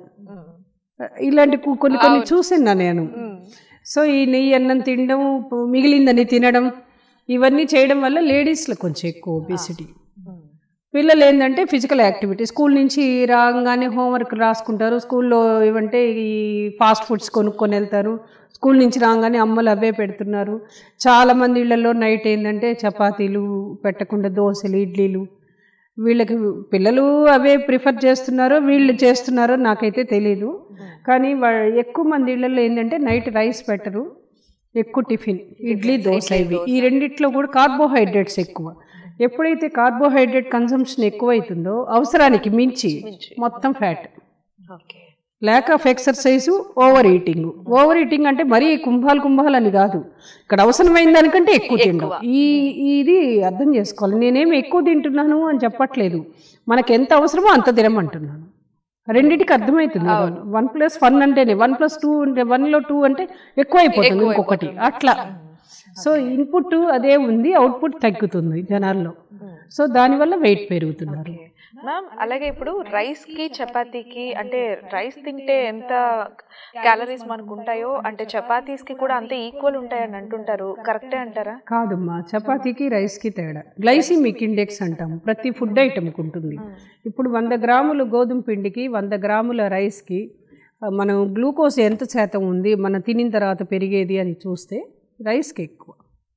C: ఇలాంటి కు- కొన్ని కొన్ని చూసినా నేను సో ఈ నెయ్యి అన్నం తినడం పు- మిగిలిందని తినడం ఇవన్నీ చేయడం వల్ల లేడీస్లో కొంచెం ఎక్కువ ఒబేసిటీ పిల్లలు ఏంటంటే ఫిజికల్ యాక్టివిటీ స్కూల్ నుంచి రాగానే హోంవర్క్ రాసుకుంటారు స్కూల్లో ఏమంటే ఈ ఫాస్ట్ ఫుడ్స్ కొనుక్కొని వెళ్తారు స్కూల్ నుంచి రాగానే అమ్మలు అవే పెడుతున్నారు చాలామంది ఇళ్లలో నైట్ ఏంటంటే చపాతీలు పెట్టకుండా దోశలు ఇడ్లీలు వీళ్ళకి పిల్లలు అవే ప్రిఫర్ చేస్తున్నారో వీళ్ళు చేస్తున్నారో నాకైతే తెలీదు కానీ వా- ఎక్కువ మంది ఇళ్లలో ఏంటంటే నైట్ రైస్ పెట్టరు ఎక్కువ టిఫిన్ ఇడ్లీ దోశ ఇవి ఈ రెండిట్లో కూడా కార్బోహైడ్రేట్స్ ఎక్కువ ఎప్పుడైతే కార్బోహైడ్రేట్ కన్సంప్షన్ ఎక్కువ అవుతుందో అవసరానికి మించి మొత్తం fat
A: okay
C: lack of exercise overeating overeating అంటే మరీ కుంభాలు కుంభాలు అని కాదు ఇక్కడ అవసరమైన దానికంటే ఎక్కువ తినడం ఈ ఇది అర్థం చేసుకోవాలి నేనేమి ఎక్కువ తింటున్నాను అని చెప్పట్లేదు మనకి ఎంత అవసరమో అంత తినమంటున్నాను రెండింటికి అర్థమవుతుంది వన్ ప్లస్ వన్ అంటేనే వన్ ప్లస్ టూ అంటే వన్లో టూ అంటే ఎక్కువ అయిపోతుంది ఇంకొకటి అట్లా సో ఇన్పుట్ అదే ఉంది అవుట్పుట్ తగ్గుతుంది జనాల్లో సో దానివల్ల వెయిట్ పెరుగుతున్నారు
A: మ్యామ్ అలాగే ఇప్పుడు రైస్ కి చపాతీకి అంటే రైస్ తింటే ఎంత క్యాలరీస్ మనకు ఉంటాయో అంటే చపాతీస్ కి కూడా అంతే ఈక్వల్ ఉంటాయని అంటుంటారు కరెక్టే అంటారా
C: కాదమ్మా చపాతీకి రైస్కి తేడా గ్లైసిమిక్ ఇండెక్స్ అంటాం ప్రతి ఫుడ్ ఐటమ్కి ఉంటుంది ఇప్పుడు వంద గ్రాములు గోధుమ పిండికి వంద గ్రాముల రైస్కి ఆ, మనం గ్లూకోజ్ ఎంత శాతం ఉంది మనం తినిన తర్వాత పెరిగేది అని చూస్తే రైస్కి ఎక్కువ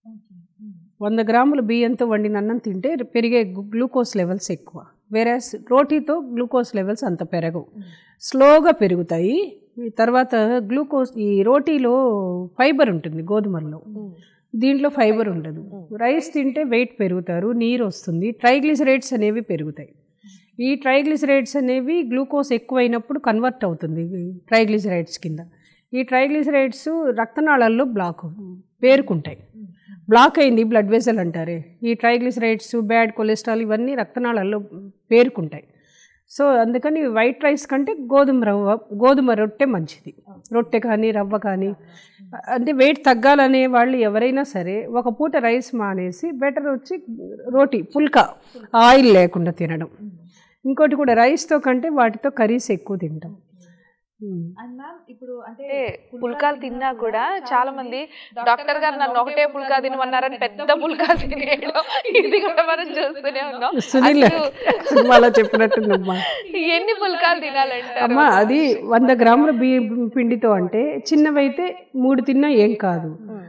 C: వంద గ్రాముల బియ్యంతో వండిన అన్నం తింటే పెరిగే గు- గ్లూకోజ్ లెవెల్స్ ఎక్కువ వేరే రోటీతో గ్లూకోజ్ లెవెల్స్ అంత పెరగవు స్లోగా పెరుగుతాయి ఈ తర్వాత గ్లూకోజ్ ఈ రోటీలో ఫైబర్ ఉంటుంది గోధుమల్లో దీంట్లో ఫైబర్ ఉండదు రైస్ తింటే వెయిట్ పెరుగుతారు నీరు వస్తుంది ట్రైగ్లిసరైడ్స్ అనేవి పెరుగుతాయి ఈ ట్రైగ్లిసరైడ్స్ అనేవి గ్లూకోజ్ ఎక్కువైనప్పుడు కన్వర్ట్ అవుతుంది ట్రైగ్లిసరైడ్స్ కింద ఈ ట్రైగ్లిసరైడ్స్ రక్తనాళాల్లో బ్లాక్ పేరుకుంటాయి బ్లాక్ అయింది బ్లడ్ వెసల్ అంటారే ఈ ట్రైగ్లిసరైడ్స్ బ్యాడ్ కొలెస్ట్రాల్ ఇవన్నీ రక్తనాళాల్లో పేరుకుంటాయి సో అందుకని వైట్ రైస్ కంటే గోధుమ రవ్వ గోధుమ రొట్టె మంచిది రొట్టె కానీ రవ్వ కానీ అంటే వెయిట్ తగ్గాలనే వాళ్ళు ఎవరైనా సరే ఒక పూట రైస్ మానేసి బెటర్ వచ్చి రోటీ పుల్కా ఆయిల్ లేకుండా తినడం ఇంకోటి కూడా రైస్తో కంటే వాటితో కర్రీస్ ఎక్కువ తింటాం ఉమ్.
B: అండ్ మ్యామ్ ఇప్పుడు అంటే
A: అంటే పుల్కాలు తిన్నా కూడా చాలా మంది డాక్టర్ గారు నన్ను ఒకటే పుల్కా తినమన్నారని పెద్ద పుల్కా తినేయడం ఇది కూడా మనం చూస్తూనే ఉన్నాం
C: సునీల్
A: అసలు
C: సినిమాలో చెప్పినట్టుందమ్మా
A: ఎన్ని పుల్కాలు తినాలంటారు
C: అమ్మా అది వంద గ్రాముల బియ్యం పిండితో అంటే చిన్నవైతే మూడు తిన్నా ఏం కాదు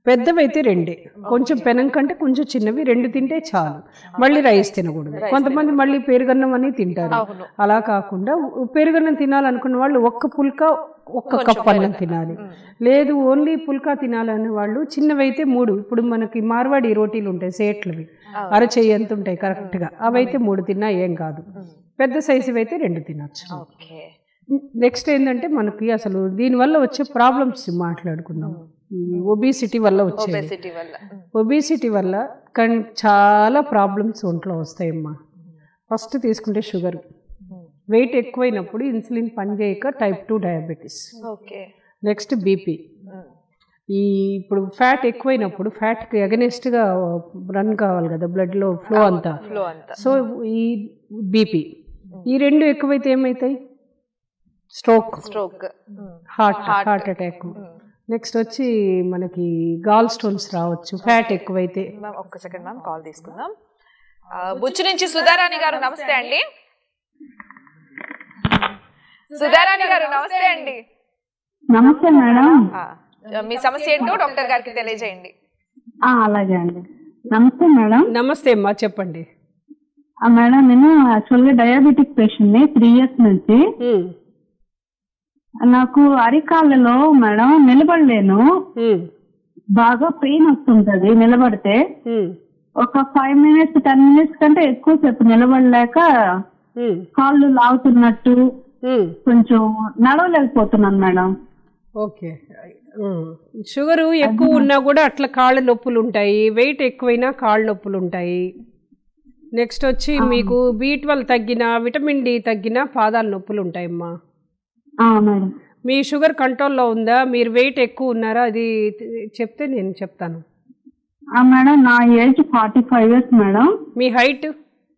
C: పెద్దవైతే రెండే కొంచెం పెనం కంటే కొంచెం చిన్నవి రెండు తింటే చాలు మళ్ళీ రైస్ తినకూడదు కొంతమంది మళ్ళీ పెరుగన్నం అని తింటారు
A: అవును.
C: అలా కాకుండా ఉ- పెరుగన్నం తినాలనుకున్న వాళ్ళు ఒక్క పుల్క ఒక్క కప్ అన్నం తినాలి లేదు ఓన్లీ పుల్కా తినాలనే వాళ్ళు చిన్నవైతే మూడు ఇప్పుడు మనకి మార్వాడి రోటీలు ఉంటాయి సేట్లవి అరచెయ్యి ఎంత ఉంటాయి కరెక్ట్గా అవైతే మూడు తిన్నా ఏం కాదు పెద్ద సైజు అయితే రెండు తినచ్చు
A: ఓకే
C: నెక్స్ట్ ఏంటంటే మనకి అసలు దీనివల్ల వచ్చే ప్రాబ్లమ్స్ మాట్లాడుకుందాం ఒబిసిటీ వల్ల వచ్చేది
A: ఒబెసిటీ వల్ల
C: ఒబిసిటీ వల్ల కన్ చాలా ప్రాబ్లమ్స్ ఒంట్లో వస్తాయమ్మా ఫస్ట్ తీసుకుంటే షుగర్ వెయిట్ ఎక్కువైనప్పుడు ఇన్సులిన్ పనిచేయక type two diabetes
A: okay
C: next BP ఈ ఇప్పుడు ఫ్యాట్ ఎక్కువైనప్పుడు ఫ్యాట్కి అగనెస్ట్గా రన్ కావాలి కదా బ్లడ్లో ఫ్లో అంతా
A: ఫ్లో అంతా
C: సో ఈ బీపీ ఈ రెండు ఎక్కువైతే ఏమవుతాయి stroke
A: stroke
C: heart heart attack next వచ్చి మనకి గాల్ స్టోన్స్ రావచ్చు ఫ్యాట్ ఎక్కువైతే
A: మ్యామ్ ఒక్క సెకండ్ మ్యామ్ కాల్ తీసుకుందాం ఆ, బుచ్చు నుంచి సుధారాణి గారు నమస్తే అండి సుధారాణి గారు నమస్తే అండి
F: నమస్తే మేడం
A: ఆ, మీ సమస్య ఏంటో డాక్టర్ గారికి తెలియజేయండి
F: ఆ, అలాగే అండి నమస్తే మేడం
C: నమస్తే అమ్మా చెప్పండి
F: ఆ, మేడం నేను యాక్చువల్గా డయాబెటిక్ పేషెంట్ ని త్రీ ఇయర్స్ నుంచి
C: ఉమ్,
F: నాకు అరికాళ్ళలో మేడం నిలబడలేను
C: ఉమ్,
F: బాగా పెయిన్ వస్తుంటది నిలబడితే
C: ఉమ్,
F: ఒక ఫైవ్ మినిట్స్ టెన్ మినిట్స్ కంటే ఎక్కువసేపు నిలబడలేక
C: ఉమ్,
F: కాళ్ళు లాగుతున్నట్టు
C: ఉమ్.
F: కొంచెం నడవలేకపోతున్నాను మేడం
C: ఓకే షుగరు ఎక్కువ ఉన్నా కూడా అట్లా కాళ్ళ నొప్పులు ఉంటాయి వెయిట్ ఎక్కువైనా కాళ్ళ నొప్పులు ఉంటాయి నెక్స్ట్ వచ్చి మీకు బీ ట్వెల్వ్ తగ్గినా విటమిన్ డి తగ్గినా పాదాల నొప్పులు ఉంటాయమ్మా
F: ఆ, మేడం
C: మీ షుగర్ కంట్రోల్లో ఉందా మీరు వెయిట్ ఎక్కువ ఉన్నారా అది చెప్తే నేను చెప్తాను
F: ఆ, మేడం నా age forty five years madam
C: మీ హైట్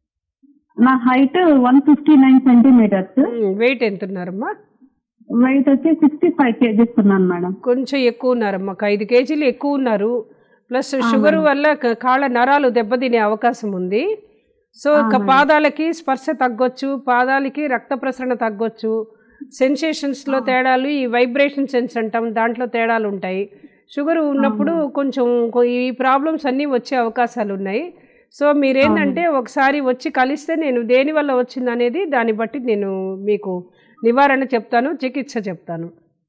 F: నా height one fifty nine centimetres
C: weight ఎంత ఉన్నారమ్మా
F: వెయిట్ వచ్చి సిక్స్టీ ఫైవ్ కేజీస్ ఉన్నాను మేడం
C: కొంచెం ఎక్కువ ఉన్నారమ్మా ఒక ఐదు కేజీలు ఎక్కువ ఉన్నారు ప్లస్ షుగర్ వల్ల క- కాళ్ళ నరాలు దెబ్బతినే అవకాశం ఉంది సో ఇక పాదాలకి స్పర్శ తగ్గొచ్చు పాదాలకి రక్త ప్రసరణ తగ్గొచ్చు సెన్సేషన్స్లో తేడాలు ఈ వైబ్రేషన్ సెన్స్ అంటాం దాంట్లో తేడాలు ఉంటాయి షుగర్ ఉన్నప్పుడు కొంచెం కొ- ఈ ప్రాబ్లమ్స్ అన్నీ వచ్చే అవకాశాలు ఉన్నాయి సో మీరేంటంటే ఒకసారి వచ్చి కలిస్తే నేను దేని వల్ల వచ్చింది అనేది దాన్ని బట్టి నేను మీకు నివారణ చెప్తాను చికిత్స చెప్తాను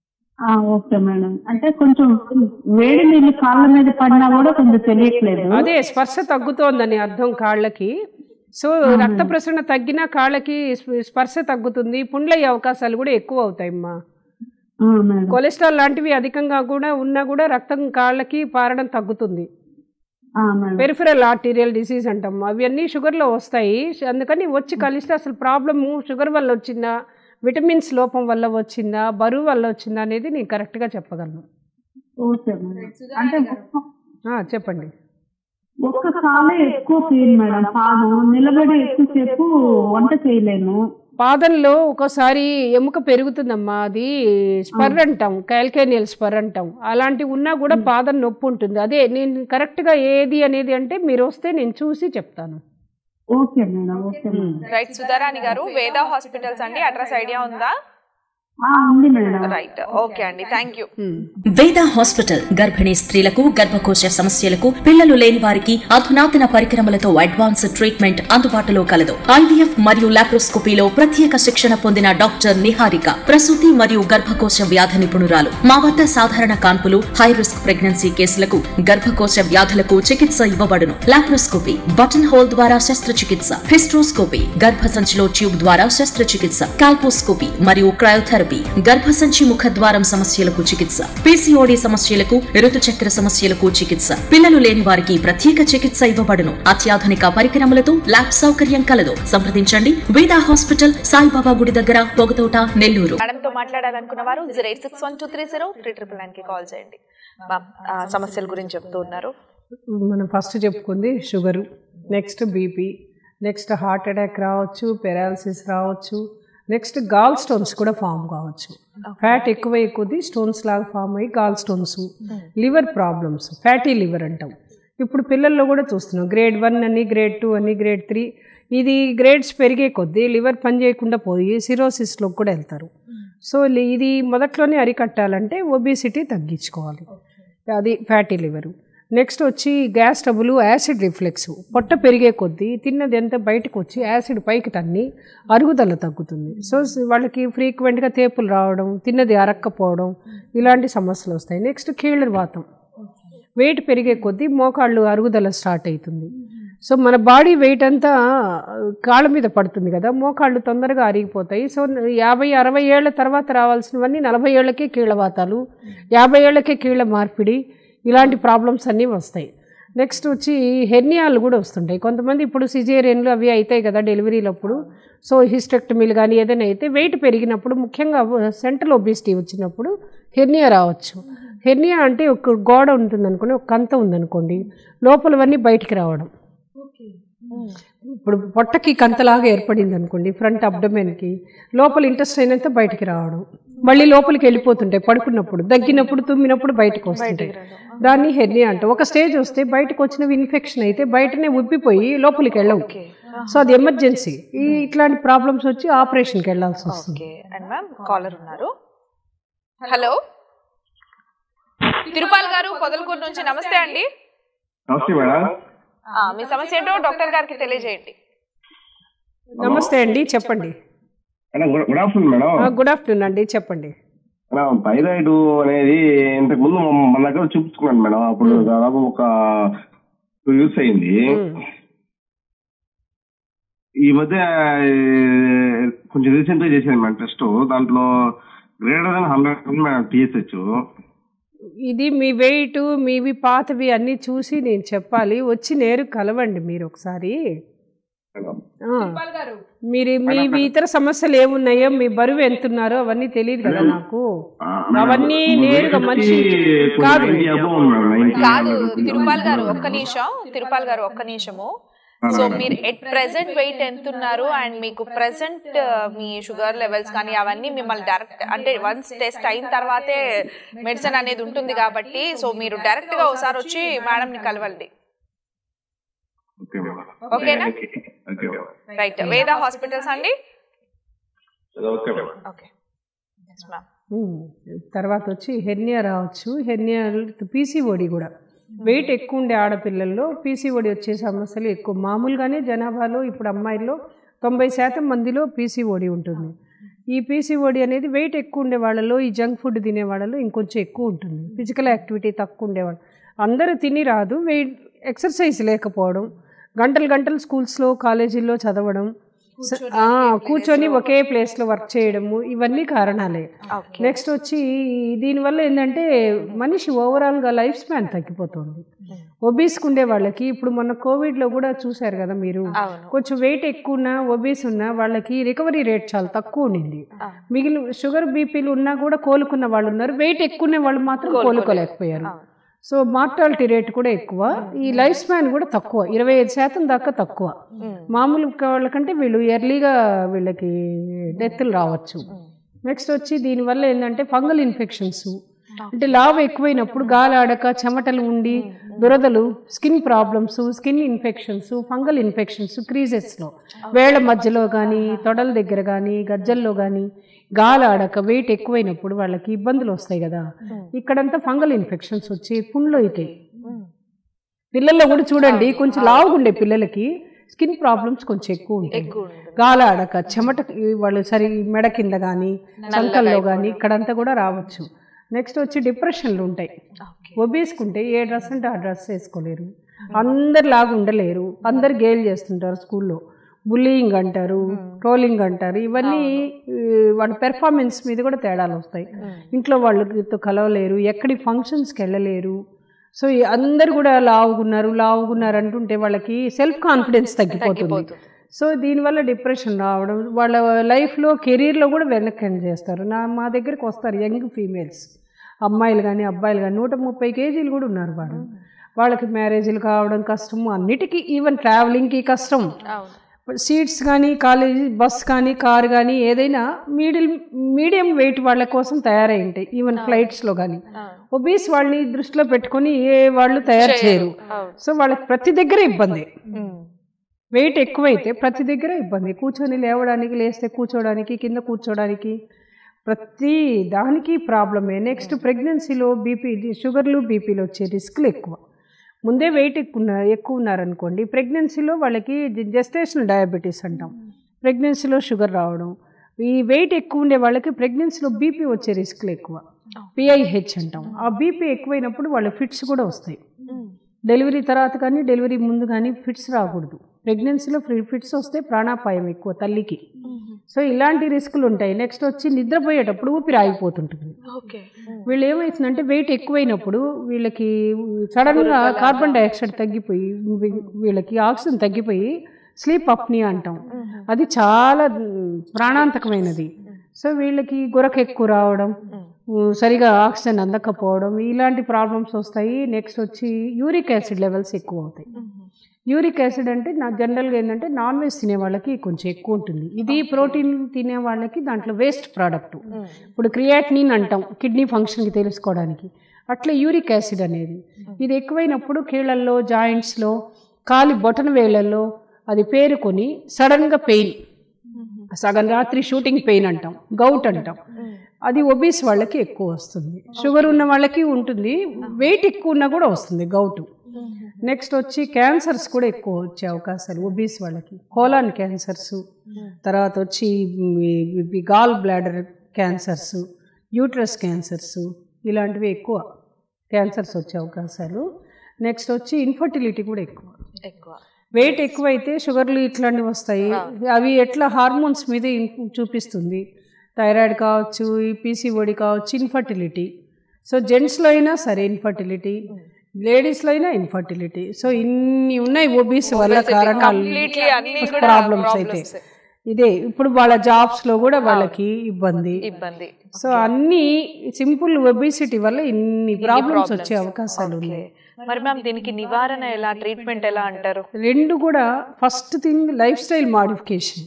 F: ఆ, ఓకే మేడం అంటే కొంచెం వేడి నీళ్ళు కాళ్ళ మీద పడినా కూడా కొంచెం తెలియట్లేదు
C: అదే స్పర్శ తగ్గుతోందని అర్థం కాళ్ళకి సో రక్త ప్రసరణ తగ్గినా కాళ్ళకి స్ప- స్పర్శ తగ్గుతుంది పుండ్లయ్యే అవకాశాలు కూడా ఎక్కువ అవుతాయమ్మా
F: ఆ, మేడం
C: కొలెస్ట్రాల్ లాంటివి అధికంగా కూడా ఉన్నా కూడా రక్తం కాళ్ళకి పారడం తగ్గుతుంది
F: ఆ, మేడం
C: పెరిఫరల్ ఆర్టీరియల్ డిసీజ్ అంటాం అవన్నీ షుగర్లో వస్తాయి అందుకని వచ్చి కలిస్తే అసలు ప్రాబ్లము షుగర్ వల్ల వచ్చిందా విటమిన్స్ లోపం వల్ల వచ్చిందా బరువు వల్ల వచ్చిందా అనేది నేను కరెక్ట్గా చెప్పగలను
F: ఓకే మేడం అంటే ఒక్క-
C: ఆ, చెప్పండి
F: ఒక్క కాలే ఎక్కువ పెయిన్ మేడం పాదం నిలబడి ఎక్కువసేపు వంట చేయలేను
C: పాదంలో ఒక్కోసారి ఎముక పెరుగుతుందమ్మా అది స్పర్ అంటాం క్యాల్కేనియల్ స్పర్ అంటాం అలాంటివి ఉన్నా కూడా పాదం నొప్పి ఉంటుంది అదే నేను కరెక్ట్గా ఏది అనేది అంటే మీరు వస్తే నేను చూసి చెప్తాను
F: okay madam okay madam
A: right Sudharani garu Veda hospitals అండి అడ్రస్ ఐడియా ఉందా
F: ఆ, ఉంది మేడం
A: రైట్ ఓకే అండి థ్యాంక్ యూ
D: వేద హాస్పిటల్ గర్భిణీ స్త్రీలకు గర్భకోశ సమస్యలకు పిల్లలు లేని వారికి అధునాతన పరికరములతో అడ్వాన్స్ ట్రీట్మెంట్ అందుబాటులో కలదు ఐవీఎఫ్ మరియు లాప్రోస్కోపీలో ప్రత్యేక శిక్షణ పొందిన డాక్టర్ నిహారిక ప్రసూతి మరియు గర్భకోశ వ్యాధి నిపుణురాలు మా వద్ద సాధారణ కాన్పులు హై రిస్క్ ప్రెగ్నెన్సీ కేసులకు గర్భకోశ వ్యాధులకు చికిత్స ఇవ్వబడును లాప్రోస్కోపీ బటన్ హోల్ ద్వారా శస్త్రచికిత్స హిస్ట్రోస్కోపీ గర్భసంచిలో ట్యూబ్ ద్వారా శస్త్రచికిత్స కాల్పోస్కోపీ మరియు క్రయోథెరపీ గర్భసంచి ముఖద్వారం సమస్యలకు చికిత్స పీసీఓడి సమస్యలకు ఋతుచక్ర సమస్యలకు చికిత్స పిల్లలు లేని వారికి ప్రత్యేక చికిత్స ఇవ్వబడును అత్యాధునిక పరికరములతో ల్యాబ్ సౌకర్యం కలదు సంప్రదించండి వేదా హాస్పిటల్ సాయిబాబా గుడి దగ్గర పొగతోట నెల్లూరు
A: మేడంతో మాట్లాడాలనుకున్న వారు zero eight six one two three zero three triple nine కి కాల్ చేయండి మ్యామ్ ఆ, సమస్యల గురించి చెప్తూ ఉన్నారు
C: మనం ఫస్ట్ చెప్పుకుంది sugar next BP next heart attack రావచ్చు పెరాలసిస్ రావచ్చు నెక్స్ట్ గాల్ స్టోన్స్ కూడా ఫామ్ కావచ్చు ఫ్యాట్ ఎక్కువ కొద్దీ స్టోన్స్ లాగా ఫామ్ అయ్యి gall stones liver problems fatty liver అంటాం ఇప్పుడు పిల్లల్లో కూడా చూస్తున్నాం గ్రేడ్ వన్ అని గ్రేడ్ టూ అని గ్రేడ్ త్రీ ఇది గ్రేడ్స్ పెరిగే కొద్దీ లివర్ పని చేయకుండా పోయి సిరోసిస్లోకి కూడా వెళ్తారు సో లి- ఇది మొదట్లోనే అరికట్టాలంటే ఒబిసిటీ తగ్గించుకోవాలి అది ఫ్యాటీ లివరు నెక్స్ట్ వచ్చి గ్యాస్ ట్రబుల్ యాసిడ్ రిఫ్లెక్స్ పొట్ట పెరిగే కొద్దీ తిన్నది ఎంత బయటకు వచ్చి యాసిడ్ పైకి తన్ని అరుగుదల తగ్గుతుంది సో స- వాళ్ళకి ఫ్రీక్వెంట్గా తేపులు రావడం తిన్నది అరక్కపోవడం ఇలాంటి సమస్యలు వస్తాయి నెక్స్ట్ కీళ్ళ వాతం వెయిట్ పెరిగే కొద్దీ మోకాళ్ళు అరుగుదల స్టార్ట్ అవుతుంది సో మన బాడీ వెయిట్ అంతా కాళ్ళ మీద పడుతుంది కదా మోకాళ్ళు తొందరగా అరిగిపోతాయి సో యాభై అరవై ఏళ్ళ తర్వాత రావాల్సినవన్నీ నలభై ఏళ్ళకే కీళ్ళ వాతాలు యాభై ఏళ్ళకే కీళ్ళ మార్పిడి ఇలాంటి ప్రాబ్లమ్స్ అన్నీ వస్తాయి నెక్స్ట్ వచ్చి హెర్నియాలు కూడా వస్తుంటాయి కొంతమంది ఇప్పుడు సిజేరియన్లు అవి అవుతాయి కదా డెలివరీలప్పుడు సో హిస్టెక్టమీలు కానీ ఏదైనా అయితే వెయిట్ పెరిగినప్పుడు ముఖ్యంగా సెంట్రల్ ఒబిసిటీ వచ్చినప్పుడు హెర్నియా రావచ్చు హెర్నియా అంటే ఒక గోడ ఉంటుంది అనుకోండి ఒక కంత ఉందనుకోండి లోపలవన్నీ బయటికి రావడం ఇప్పుడు పొట్టకి కంతలాగా ఏర్పడింది అనుకోండి ఫ్రంట్ అబ్డమెన్కి లోపల ఇంట్రెస్ట్ అయినంత బయటికి రావడం మళ్ళీ లోపలికి వెళ్ళిపోతుంటాయి పడుకున్నప్పుడు దగ్గినప్పుడు తుమ్మినప్పుడు బయటకు వస్తుంటాయి దాన్ని హెర్నియా అంట ఒక స్టేజ్ వస్తే బయటకు వచ్చినవి ఇన్ఫెక్షన్ అయితే బయటనే ఉబ్బిపోయి లోపలికి వెళ్ళవు సో అది ఎమర్జెన్సీ ఈ ఇట్లాంటి ప్రాబ్లమ్స్ వచ్చి ఆపరేషన్కి వెళ్ళాల్సి వస్తుంది
A: ఓకే అండ్ మ్యామ్ కాలర్ ఉన్నారు హలో తిరుపాల్ గారు పొదలకూరు నుంచి నమస్తే అండి
G: నమస్తే మేడం
A: ఆ, మీ సమస్య ఏంటో డాక్టర్ గారికి తెలియజేయండి
C: నమస్తే అండి చెప్పండి
G: madam good good afternoon madam
C: good afternoon అండి చెప్పండి
G: మేడం థైరాయిడ్ అనేది ఇంతకు ముందు మన దగ్గర చూపించుకున్నాను మేడం అప్పుడు దాదాపు ఒక టూ ఇయర్స్ అయింది ఈ మధ్య ఏ, కొంచెం రీసెంట్ గా చేశాను మేడం టెస్ట్ దాంట్లో greater than hundred madam TSH
C: ఇది మీ వెయిట్ మీవి పాతవి అన్నీ చూసి నేను చెప్పాలి వచ్చి నేరు కలవండి మీరు ఒకసారి
G: మేడం
C: ఆ. మీరు మీవి ఇతర సమస్యలు ఏమున్నాయో మీ బరువు ఎంత ఉన్నారో అవన్నీ తెలియదు కదా నాకు అవన్నీ నేరుగా మనిషి కాదు
A: కాదు తిరుపాల్ గారు ఒక్క నిమిషం తిరుపాల్ గారు ఒక్క నిమిషము సో మీరు ఎట్ ప్రెసెంట్ వెయిట్ ఎంత ఉన్నారు అండ్ మీకు ప్రెసెంట్ మీ షుగర్ లెవెల్స్ కానీ అవన్నీ మిమ్మల్ని డైరెక్ట్ అంటే వన్స్ టెస్ట్ అయిన తర్వాతే మెడిసిన్ అనేది ఉంటుంది కాబట్టి సో మీరు డైరెక్ట్ గా ఒకసారి వచ్చి మేడం ని కలవండి
G: ఓకే మేడం
A: ఓకేనా
G: ఓకే
A: రైట్ వేద హాస్పిటల్స్ అండి
G: okay madam
A: okay ma'am
C: um. తర్వాత వచ్చి హెర్నియా రావచ్చు హెర్నియా పీసీఓడి కూడా వెయిట్ ఎక్కువ ఉండే ఆడపిల్లల్లో పీసీఓడి వచ్చే సమస్యలు ఎక్కువ మామూలుగానే జనాభాలో ఇప్పుడు అమ్మాయిల్లో తొంభై శాతం మందిలో పీసీఓడి ఉంటుంది ఈ పీసీఓడి అనేది వెయిట్ ఎక్కువ ఉండే వాళ్ళలో ఈ జంక్ ఫుడ్ తినే వాళ్ళలో ఇంకొంచెం ఎక్కువ ఉంటుంది ఫిజికల్ యాక్టివిటీ తక్కువ ఉండేవాళ్ళు అందరూ తిని రాదు వెయిట్ ఎక్సర్సైజ్ లేకపోవడం గంటలు గంటలు స్కూల్స్లో కాలేజీల్లో చదవడం స- ఆ, కూర్చొని ఒకే ప్లేస్లో వర్క్ చేయడము ఇవన్నీ కారణాలే నెక్స్ట్ వచ్చి దీనివల్ల ఏంటంటే మనిషి ఓవరాల్గా లైఫ్ స్పాన్ తగ్గిపోతుంది ఒబీస్కి ఉండే వాళ్ళకి ఇప్పుడు మొన్న కోవిడ్లో కూడా చూశారు కదా మీరు కొంచెం వెయిట్ ఎక్కువ ఉన్నా ఒబీస్ ఉన్నా వాళ్ళకి రికవరీ రేట్ చాలా తక్కువ ఉండింది మిగిలిన షుగర్ బీపీలు ఉన్నా కూడా కోలుకున్న వాళ్ళు ఉన్నారు వెయిట్ ఎక్కువ ఉన్న వాళ్ళు మాత్రం కోలుకోలేకపోయారు సో మార్టాలిటీ రేట్ కూడా ఎక్కువ ఈ లైఫ్ స్పాన్ కూడా తక్కువ ఇరవై ఐదు శాతం దాకా తక్కువ మామూలు వాళ్ళకంటే వీళ్ళు ఎర్లీగా వీళ్ళకి డెత్లు రావచ్చు నెక్స్ట్ వచ్చి దీనివల్ల ఏంటంటే ఫంగల్ ఇన్ఫెక్షన్స్ అంటే లావ్ ఎక్కువైనప్పుడు గాలి ఆడక చెమటలు ఉండి దురదలు skin problems skin infections fungal infections క్రీజెస్లో వేళ్ల మధ్యలో కానీ తొడల దగ్గర కానీ గజ్జల్లో కానీ గాలి ఆడక వెయిట్ ఎక్కువైనప్పుడు వాళ్ళకి ఇబ్బందులు వస్తాయి కదా ఇక్కడంతా ఫంగల్ ఇన్ఫెక్షన్స్ వచ్చి పుండ్లు అవుతాయి పిల్లల్లో కూడా చూడండి కొంచెం లావుగా ఉండే పిల్లలకి స్కిన్ ప్రాబ్లమ్స్ కొంచెం ఎక్కువ ఉంటాయి గాలి ఆడక చెమట వాళ్ళు సరి మెడ కింద కానీ చంకల్లో కానీ ఇక్కడంతా కూడా రావచ్చు నెక్స్ట్ వచ్చి డిప్రెషన్లు ఉంటాయి ఒబేసుకుంటే ఏ డ్రెస్ అంటే ఆ డ్రెస్ వేసుకోలేరు అందరిలాగా ఉండలేరు అందరు గేల్ చేస్తుంటారు స్కూల్లో బుల్లింగ్ అంటారు ట్రోలింగ్ అంటారు ఇవన్నీ ఈ, వాళ్ళ పెర్ఫార్మెన్స్ మీద కూడా తేడాలు వస్తాయి ఇంట్లో వాళ్ళతో కలవలేరు ఎక్కడి ఫంక్షన్స్కి వెళ్ళలేరు సో ఈ అందరు కూడా లావుగున్నారు లావుగున్నారు అంటుంటే వాళ్ళకి సెల్ఫ్ కాన్ఫిడెన్స్ తగ్గిపోతుంది సో దీనివల్ల డిప్రెషన్ రావడం వాళ్ళ లైఫ్లో కెరీర్లో కూడా వెనక్కి ఎండ్ చేస్తారు నా మా దగ్గరికి వస్తారు యంగ్ ఫీమేల్స్ అమ్మాయిలు కానీ అబ్బాయిలు కానీ నూట ముప్పై కేజీలు కూడా ఉన్నారు వాళ్ళు వాళ్ళకి మ్యారేజీలు కావడం కష్టము అన్నిటికీ ఈవెన్ ట్రావెలింగ్కి కష్టం సీట్స్ కానీ కాలేజీ బస్ కానీ కార్ కానీ ఏదైనా మీడియం మీడియం వెయిట్ వాళ్ళ కోసం తయారై ఉంటాయి ఈవెన్ ఫ్లైట్స్లో కానీ ఒబీస్ వాళ్ళని దృష్టిలో పెట్టుకొని ఏ వాళ్ళు తయారు చేయరు సో వాళ్ళకి ప్రతి దగ్గర ఇబ్బంది వెయిట్ ఎక్కువైతే ప్రతి దగ్గర ఇబ్బంది కూర్చొని లేవడానికి లేస్తే కూర్చోడానికి కింద కూర్చోడానికి ప్రతి దానికి ప్రాబ్లమే నెక్స్ట్ ప్రెగ్నెన్సీలో బీపీ షుగర్లు బీపీలు వచ్చే రిస్క్లు ఎక్కువ ముందే వెయిట్ ఎక్కువ ఉన్న- ఎక్కువ ఉన్నారనుకోండి ప్రెగ్నెన్సీలో వాళ్ళకి జెస్టేషనల్ డయాబెటీస్ అంటాం ప్రెగ్నెన్సీలో షుగర్ రావడం ఈ వెయిట్ ఎక్కువ ఉండే వాళ్ళకి ప్రెగ్నెన్సీలో బీపీ వచ్చే రిస్క్లు ఎక్కువ పిఐహెచ్ అంటాం ఆ బీపీ ఎక్కువైనప్పుడు వాళ్ళ ఫిట్స్ కూడా వస్తాయి డెలివరీ తర్వాత కానీ డెలివరీ ముందు కానీ ఫిట్స్ రాకూడదు ప్రెగ్నెన్సీలో ఫిట్స్ వస్తే ప్రాణాపాయం ఎక్కువ తల్లికి సో ఇలాంటి రిస్కులు ఉంటాయి నెక్స్ట్ వచ్చి నిద్రపోయేటప్పుడు ఊపిరి ఆగిపోతుంటుంది వీళ్ళు ఏమవుతుందంటే వెయిట్ ఎక్కువైనప్పుడు వీళ్ళకి సడన్గా కార్బన్ డైఆక్సైడ్ తగ్గిపోయి వీ- వీళ్ళకి ఆక్సిజన్ తగ్గిపోయి స్లీప్ అప్నియా అంటాం అది చాలా మ్, ప్రాణాంతకమైనది సో వీళ్ళకి గురక ఎక్కువ రావడం ఉ, సరిగా ఆక్సిజన్ అందకపోవడం ఇలాంటి ప్రాబ్లమ్స్ వస్తాయి నెక్స్ట్ వచ్చి యూరిక్ యాసిడ్ లెవెల్స్ ఎక్కువ అవుతాయి యూరిక్ యాసిడ్ అంటే నా జనరల్గా ఏంటంటే నాన్ వెజ్ తినే వాళ్ళకి కొంచెం ఎక్కువ ఉంటుంది ఇది ప్రోటీన్ తినే వాళ్ళకి దాంట్లో వేస్ట్ ప్రోడక్ట్ ఇప్పుడు క్రియాటినిన్ అంటాం కిడ్నీ ఫంక్షన్కి తెలుసుకోవడానికి అట్లా యూరిక్ యాసిడ్ అనేది ఇది ఎక్కువైనప్పుడు కీళ్ళల్లో జాయింట్స్లో కాలి బొటన వేళ్ళల్లో అది పేరుకొని సడన్గా పెయిన్ సగం రాత్రి షూటింగ్ పెయిన్ అంటాం గౌట్ అంటాం అది ఒబీస్ వాళ్ళకి ఎక్కువ వస్తుంది షుగర్ ఉన్న వాళ్ళకి ఉంటుంది వెయిట్ ఎక్కువ ఉన్నా కూడా వస్తుంది గౌటు నెక్స్ట్ వచ్చి క్యాన్సర్స్ కూడా ఎక్కువ వచ్చే అవకాశాలు ఒబీస్ వాళ్ళకి కోలాన్ క్యాన్సర్స్ తర్వాత వచ్చి gall bladder cancers uterus cancers ఇలాంటివి ఎక్కువ క్యాన్సర్స్ వచ్చే అవకాశాలు నెక్స్ట్ వచ్చి ఇన్ఫర్టిలిటీ కూడా ఎక్కువ
A: ఎక్కువ
C: వెయిట్ ఎక్కువైతే షుగర్లు ఇట్లాంటివి వస్తాయి అవి ఎట్లా హార్మోన్స్ మీద ఇన్- చూపిస్తుంది థైరాయిడ్ కావచ్చు ఈ పీసీఓడి కావచ్చు ఇన్ఫర్టిలిటీ సో జెంట్స్లో అయినా సరే ఇన్ఫర్టిలిటీ లేడీస్లో అయినా ఇన్ఫర్టిలిటీ సో ఇన్ని ఉన్నాయి ఓబీస్ వల్ల కారణాలు
A: completely అన్ని కూడా
C: ప్రాబ్లమ్స్ అయితే ఇదే ఇప్పుడు వాళ్ళ జాబ్స్లో కూడా వాళ్ళకి ఇబ్బంది
A: ఇబ్బంది
C: సో అన్ని సింపుల్ ఒబిసిటీ వల్ల ఇన్ని ప్రాబ్లమ్స్ వచ్చే అవకాశాలు ఉన్నాయి
A: మరి మ్యామ్ దీనికి నివారణ ఎలా ట్రీట్మెంట్ ఎలా అంటారు
C: రెండు కూడా first thing lifestyle modification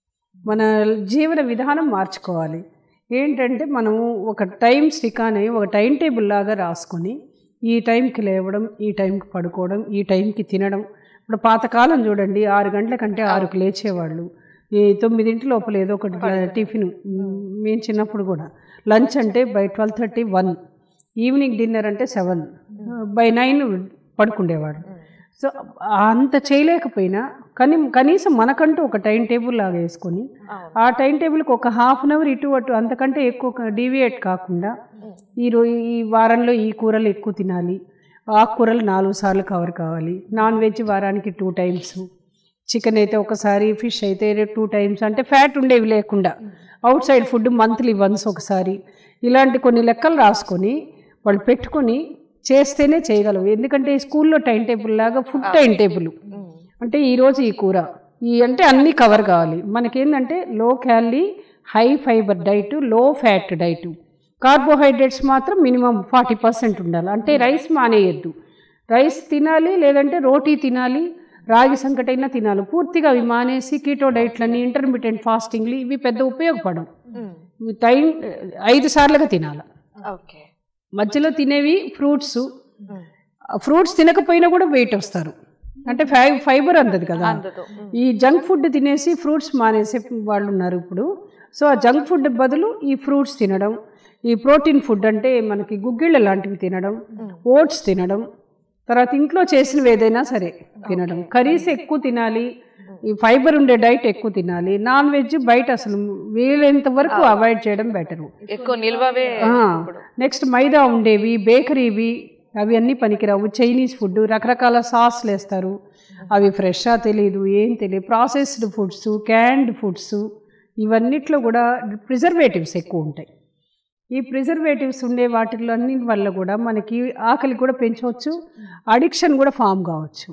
C: మన జీవన విధానం మార్చుకోవాలి ఏంటంటే మనం ఒక టైం స్టికాన్ అయ్యి ఒక టైం టేబుల్ లాగా రాసుకొని ఈ టైంకి లేవడం ఈ టైంకి పడుకోవడం ఈ టైంకి తినడం ఇప్పుడు పాతకాలం చూడండి ఆరు గంటల కంటే ఆరుకు లేచేవాళ్ళు ఈ తొమ్మిదింటి లోపల ఏదో ఒకటి టిఫిన్ మేము చిన్నప్పుడు కూడా లంచ్ అంటే by twelve thirty one evening dinner అంటే సెవెన్ బై నైన్ పడుకుండేవాడు సో అంత చేయలేకపోయినా కనీ కనీసం మనకంటూ ఒక టైం టేబుల్ లాగా వేసుకొని ఆ టైం టేబుల్కి ఒక హాఫ్ అన్ అవర్ ఇటు అటు అంతకంటే ఎక్కువ డీవియేట్ కాకుండా ఈ రో ఈ వారంలో ఈ కూరలు ఎక్కువ తినాలి ఆకుకూరలు నాలుగు సార్లు కవర్ కావాలి నాన్ వెజ్ వారానికి టూ టైమ్స్ చికెన్ అయితే ఒకసారి ఫిష్ అయితే టూ టైమ్స్ అంటే ఫ్యాట్ ఉండేవి లేకుండా outside food monthly once ఒకసారి ఇలాంటి కొన్ని లెక్కలు రాసుకొని వాళ్ళు పెట్టుకొని చేస్తేనే చేయగలవు ఎందుకంటే ఈ స్కూల్లో టైం టేబుల్ లాగా ఫుడ్ టైం టేబుల్ అంటే ఈరోజు ఈ కూర ఈ అంటే అన్నీ కవర్ కావాలి మనకేంటంటే low calorie high fibre diet low fat diet carbohydrates మాత్రం మినిమం ఫార్టీ పర్సెంట్ ఉండాలి అంటే రైస్ మానేయద్దు రైస్ తినాలి లేదంటే రోటీ తినాలి రాగి సంకటైనా తినాలి పూర్తిగా అవి మానేసి కీటో డైట్లని ఇంటర్మీడియట్ ఫాస్టింగ్లు ఇవి పెద్ద ఉపయోగపడవు ఇవి టైం ఐదు సార్లుగా తినాలి
A: ఓకే
C: మధ్యలో తినేవి ఫ్రూట్స్ ఫ్రూట్స్ తినకపోయినా కూడా వెయిట్ వస్తారు అంటే ఫై ఫైబర్ అందదు కదా ఈ జంక్ ఫుడ్ తినేసి ఫ్రూట్స్ మానేసే వాళ్ళు ఉన్నారు ఇప్పుడు సో ఆ జంక్ ఫుడ్ బదులు ఈ ఫ్రూట్స్ తినడం ఈ ప్రోటీన్ ఫుడ్ అంటే మనకి గుగ్గిళ్ళ లాంటివి తినడం ఓట్స్ తినడం తర్వాత ఇంట్లో చేసినవి ఏదైనా సరే తినడం కర్రీస్ ఎక్కువ తినాలి ఈ ఫైబర్ ఉండే డైట్ ఎక్కువ తినాలి నాన్ వెజ్ బయట అసలు వీలైనంత వరకు అవాయిడ్ చేయడం బెటరు
A: ఎక్కువ నిల్వవే
C: నెక్స్ట్ మైదా ఉండేవి బేకరీవి అవి అన్నీ పనికిరావు చైనీస్ ఫుడ్ రకరకాల సాస్లు వేస్తారు అవి ఫ్రెషా తెలియదు ఏం తెలియదు ప్రాసెస్డ్ ఫుడ్స్ క్యాండ్ ఫుడ్స్ ఇవన్నిట్లో కూడా ప్రిజర్వేటివ్స్ ఎక్కువ ఉంటాయి ఈ ప్రిజర్వేటివ్స్ ఉండే వాటిల్లో అన్ని వల్ల కూడా మనకి ఆకలి కూడా పెంచవచ్చు అడిక్షన్ కూడా ఫామ్ కావచ్చు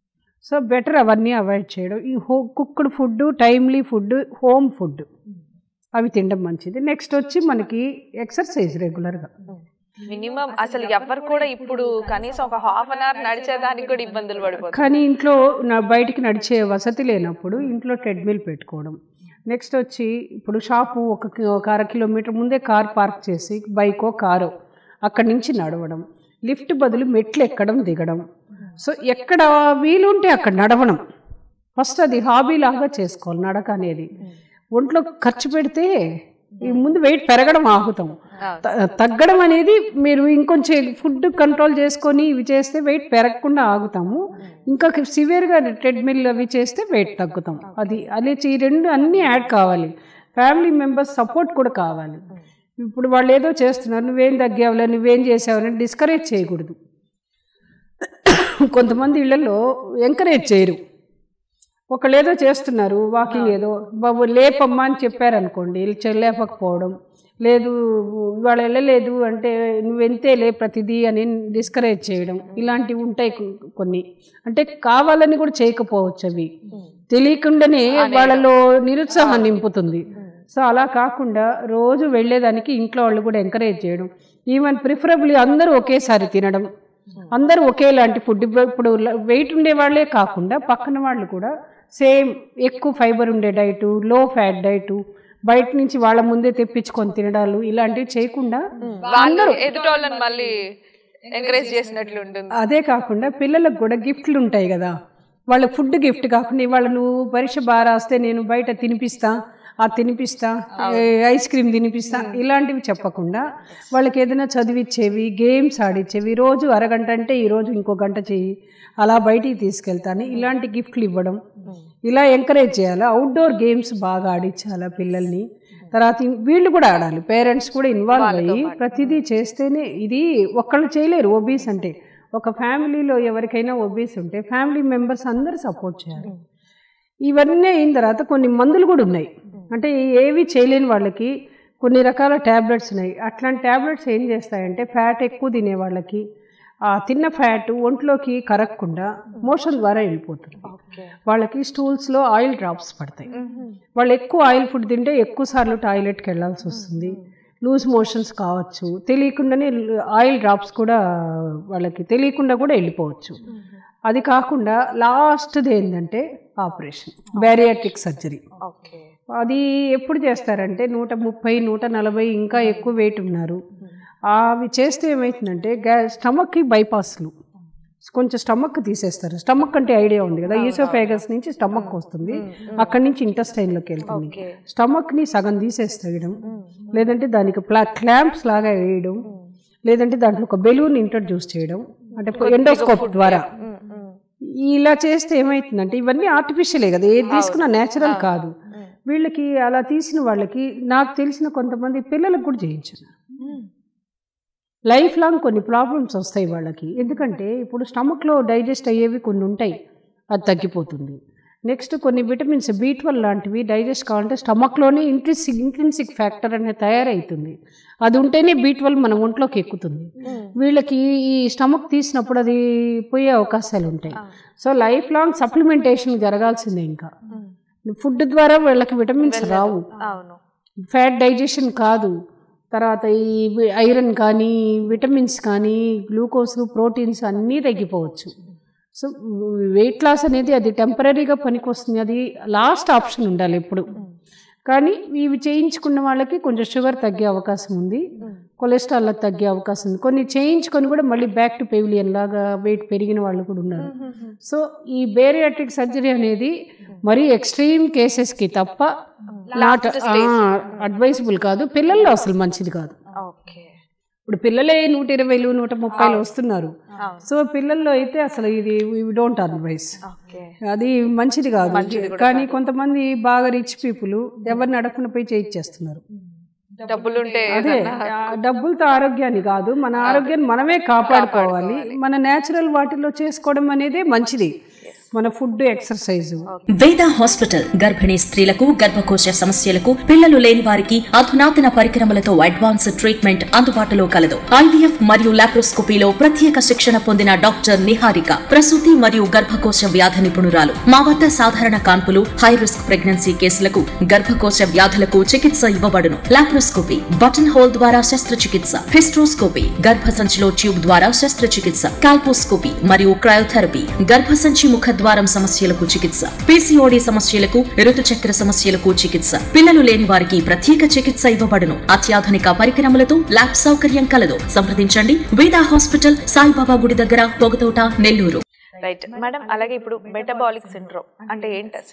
C: సో బెటర్ అవన్నీ అవాయిడ్ చేయడం ఈ హో cooked food timely food home food అవి తినడం మంచిది నెక్స్ట్ వచ్చి మనకి ఎక్సర్సైజ్ రెగ్యులర్గా
A: మినిమం అసలు ఎవరు కూడా ఇప్పుడు కనీసం ఒక హాఫ్ అన్ అవర్ నడిచేదానికి కూడా ఇబ్బందులు పడిపోతారు
C: కానీ ఇంట్లో నా బయటికి నడిచే వసతి లేనప్పుడు ఇంట్లో ట్రెడ్మిల్ పెట్టుకోవడం నెక్స్ట్ వచ్చి ఇప్పుడు షాపు ఒక కి- ఒక అర కిలోమీటర్ ముందే కార్ పార్క్ చేసి బైకో కారో అక్కడి నుంచి నడవడం లిఫ్ట్ బదులు మెట్లు ఎక్కడం దిగడం సో ఎక్కడ వీలుంటే అక్కడ నడవడం ఫస్ట్ అది హాబీ లాగా చేసుకోవాలి నడక అనేది ఒంట్లో ఖర్చు పెడితే ఈ ముందు వెయిట్ పెరగడం ఆగుతాం త- తగ్గడం అనేది మీరు ఇంకొంచెం ఫుడ్ కంట్రోల్ చేసుకొని ఇవి చేస్తే వెయిట్ పెరగకుండా ఆగుతాము ఇంకా సివియర్గా ట్రెడ్మిల్ అవి చేస్తే వెయిట్ తగ్గుతాం అది అదే ఈ రెండు అన్నీ యాడ్ కావాలి ఫ్యామిలీ మెంబర్స్ సపోర్ట్ కూడా కావాలి ఇప్పుడు వాళ్ళు ఏదో చేస్తున్నారు నువ్వేం తగ్గావులే నువ్వేం చేసావులని డిస్కరేజ్ చేయకూడదు కొంతమంది ఇళ్లలో ఎంకరేజ్ చేయరు ఒకళ్ళు ఏదో చేస్తున్నారు వాకింగ్ ఏదో బాబు లేపమ్మా అని చెప్పారనుకోండి వీళ్ళు చెల్లేపకపోవడం లేదు వాళ్ళు వెళ్ళలేదు అంటే నువ్వెంతేలే ప్రతిదీ అని డిస్కరేజ్ చేయడం ఇలాంటివి ఉంటాయి కొ- కొన్ని అంటే కావాలని కూడా చేయకపోవచ్చు అవి తెలియకుండానే వాళ్ళలో నిరుత్సాహం నింపుతుంది సో అలా కాకుండా రోజు వెళ్ళేదానికి ఇంట్లో వాళ్ళు కూడా ఎంకరేజ్ చేయడం ఈవెన్ ప్రిఫరబుల్లీ అందరూ ఒకేసారి తినడం అందరూ ఒకేలాంటి ఫుడ్ ఇప్పుడు వెయిట్ ఉండే వాళ్ళే కాకుండా పక్కన వాళ్ళు కూడా సేమ్ ఎక్కువ ఫైబర్ ఉండే డైటు లో ఫ్యాట్ డైటు బయట నుంచి వాళ్ళ ముందే తెప్పించుకొని తినడాలు ఇలాంటివి చేయకుండా
A: వాళ్ళు ఎదుటోళ్ళని మళ్ళీ ఎంకరేజ్ చేసినట్లు ఉంటుంది
C: అదే కాకుండా పిల్లలకు కూడా గిఫ్ట్లు ఉంటాయి కదా వాళ్ళ ఫుడ్ గిఫ్ట్ కాకుండా ఇవాళ నువ్వు పరీక్ష బాగా రాస్తే నేను బయట తినిపిస్తా ఆ తినిపిస్తా ఏ, ఐస్ క్రీమ్ తినిపిస్తా ఇలాంటివి చెప్పకుండా వాళ్ళకి ఏదైనా చదివిచ్చేవి గేమ్స్ ఆడిచ్చేవి రోజు అరగంట అంటే ఈ రోజు ఇంకో గంట చెయ్యి అలా బయటికి తీసుకెళ్తాను ఇలాంటి గిఫ్ట్లు ఇవ్వడం ఇలా ఎంకరేజ్ చేయాలి అవుట్డోర్ గేమ్స్ బాగా ఆడించాలి పిల్లల్ని తర్వాత ఇం- వీళ్ళు కూడా ఆడాలి పేరెంట్స్ కూడా ఇన్వాల్వ్ అయ్యి ప్రతిదీ చేస్తేనే ఇది ఒక్కళ్ళు చేయలేరు ఓబీస్ అంటే ఒక ఫ్యామిలీలో ఎవరికైనా ఓబీస్ ఉంటే ఫ్యామిలీ మెంబర్స్ అందరూ సపోర్ట్ చేయాలి ఇవన్నీ అయిన తర్వాత కొన్ని మందులు కూడా ఉన్నాయి అంటే ఏవి చేయలేని వాళ్ళకి కొన్ని రకాల ట్యాబ్లెట్స్ ఉన్నాయి అట్లాంటి ట్యాబ్లెట్స్ ఏం చేస్తాయంటే ఫ్యాట్ ఎక్కువ తినే వాళ్ళకి ఆ తిన్న ఫ్యాట్ ఒంట్లోకి కరగకుండా మోషన్ ద్వారా వెళ్ళిపోతుంది వాళ్ళకి స్టూల్స్లో ఆయిల్ డ్రాప్స్ పడతాయి వాళ్ళు ఎక్కువ ఆయిల్ ఫుడ్ తింటే ఎక్కువ సార్లు టాయిలెట్కి వెళ్ళాల్సి వస్తుంది లూజ్ మోషన్స్ కావచ్చు తెలియకుండానే ఆయిల్ డ్రాప్స్ కూడా వాళ్ళకి తెలియకుండా కూడా వెళ్ళిపోవచ్చు అది కాకుండా లాస్ట్ది ఏంటంటే ఆపరేషన్ బ్యారియాట్రిక్ సర్జరీ
A: ఓకే
C: అది ఎప్పుడు చేస్తారంటే నూట ముప్పై నూట నలభై ఇంకా ఎక్కువ వెయిట్ ఉన్నారు అవి చేస్తే ఏమవుతుందంటే గ్యా స్టమక్కి బైపాస్లు కొంచెం స్టమక్ తీసేస్తారు స్టమక్ అంటే ఐడియా ఉంది కదా ఈసోఫేగస్ నుంచి స్టమక్ వస్తుంది అక్కడి నుంచి ఇంటెస్టైన్లోకి వెళ్తుంది స్టమక్ని సగం తీసేస్తేయడం లేదంటే దానికి ప్లా క్లాంప్స్ లాగా వేయడం లేదంటే దాంట్లో ఒక బెలూన్ ఇంట్రడ్యూస్ చేయడం అంటే ఎండోస్కోప్ ద్వారా ఇలా చేస్తే ఏమవుతుందంటే ఇవన్నీ ఆర్టిఫిషియలే కదా ఏది తీసుకున్నా నేచురల్ కాదు వీళ్ళకి అలా తీసిన వాళ్ళకి నాకు తెలిసిన కొంతమంది పిల్లలకు కూడా చేయించాను లైఫ్ లాంగ్ కొన్ని ప్రాబ్లమ్స్ వస్తాయి వాళ్ళకి ఎందుకంటే ఇప్పుడు స్టమక్లో డైజెస్ట్ అయ్యేవి కొన్ని ఉంటాయి అది తగ్గిపోతుంది నెక్స్ట్ కొన్ని విటమిన్స్ బీ ట్వెల్వ్ లాంటివి డైజెస్ట్ కావాలంటే స్టమక్లోనే ఇంట్రెన్సిక్ ఇంట్రెన్సిక్ ఫ్యాక్టర్ అనేది తయారవుతుంది అది ఉంటేనే బీ ట్వెల్వ్ మన ఒంట్లోకి ఎక్కుతుంది వీళ్ళకి ఈ స్టమక్ తీసినప్పుడు అది పోయే అవకాశాలు ఉంటాయి సో లైఫ్ లాంగ్ సప్లిమెంటేషన్ జరగాల్సిందే ఇంకా ఫుడ్ ద్వారా వీళ్ళకి విటమిన్స్ రావు
A: అవును
C: ఫ్యాట్ డైజెషన్ కాదు తర్వాత ఈ వి- ఐరన్ కానీ విటమిన్స్ కానీ గ్లూకోజ్ ప్రోటీన్స్ అన్నీ తగ్గిపోవచ్చు సో వెయిట్ లాస్ అనేది అది టెంపరీగా పనికొస్తుంది అది లాస్ట్ ఆప్షన్ ఉండాలి ఎప్పుడు కానీ ఇవి చేయించుకున్న వాళ్ళకి కొంచెం షుగర్ తగ్గే అవకాశం ఉంది కొలెస్ట్రాల్ తగ్గే అవకాశం ఉంది కొన్ని చేయించుకొని కూడా మళ్ళీ బ్యాక్ టు పెవిలియన్ లాగా వెయిట్ పెరిగిన వాళ్ళు కూడా ఉన్నారు సో ఈ బేరియాట్రిక్ సర్జరీ అనేది మరీ ఎక్స్ట్రీమ్ కేసెస్కి తప్ప నాట్ అడ్వైజబుల్ కాదు పిల్లల్లో అసలు మంచిది కాదు
A: ఓకే
C: ఇప్పుడు పిల్లలే నూట ఇరవైలు నూట ముప్పైలు వస్తున్నారు సో పిల్లల్లో అయితే అసలు ఇది డోంట్ అడ్వైస్
A: ఓకే
C: అది మంచిది కాదు కానీ కొంతమంది బాగా రిచ్ పీపుల్ ఎవరిని అడగకుండా పోయి చేయించేస్తున్నారు
A: డబ్బులుంటే
C: అదే ఆ డబ్బులతో ఆరోగ్యాన్ని కాదు మన ఆరోగ్యాన్ని మనమే కాపాడుకోవాలి మన నేచురల్ వాటిలో చేసుకోవడం అనేది మంచిది మన ఫుడ్ ఎక్సర్సైజ్
D: వేద హాస్పిటల్ గర్భిణీ స్త్రీలకు గర్భకోశ సమస్యలకు పిల్లలు లేని వారికి అధునాతన పరికరములతో అడ్వాన్స్ ట్రీట్మెంట్ అందుబాటులో కలదు ఐవీఎఫ్ మరియు లాప్రోస్కోపీలో ప్రత్యేక శిక్షణ పొందిన డాక్టర్ నిహారిక ప్రసూతి మరియు గర్భకోశ వ్యాధి నిపుణురాలు మా వద్ద సాధారణ కాన్పులు హై రిస్క్ ప్రెగ్నెన్సీ కేసులకు గర్భకోశ వ్యాధులకు చికిత్స ఇవ్వబడును లాప్రోస్కోపీ బటన్ హోల్ ద్వారా శస్త్రచికిత్స హిస్ట్రోస్కోపీ గర్భసంచిలో ట్యూబ్ ద్వారా శస్త్రచికిత్స కాల్పోస్కోపీ మరియు క్రయోథెరపీ గర్భసంచి ముఖద్వారం సమస్యలకు చికిత్స పీసీఓడి సమస్యలకు ఋతుచక్ర సమస్యలకు చికిత్స పిల్లలు లేని వారికి ప్రత్యేక చికిత్స ఇవ్వబడును అత్యాధునిక పరికరములతో ల్యాబ్ సౌకర్యం కలదు సంప్రదించండి వేదా హాస్పిటల్ సాయిబాబా గుడి దగ్గర పొగతోట నెల్లూరు
A: రైట్ మేడం అలాగే ఇప్పుడు మెటబాలిక్ సిండ్రోమ్ అంటే ఏంటి అసలు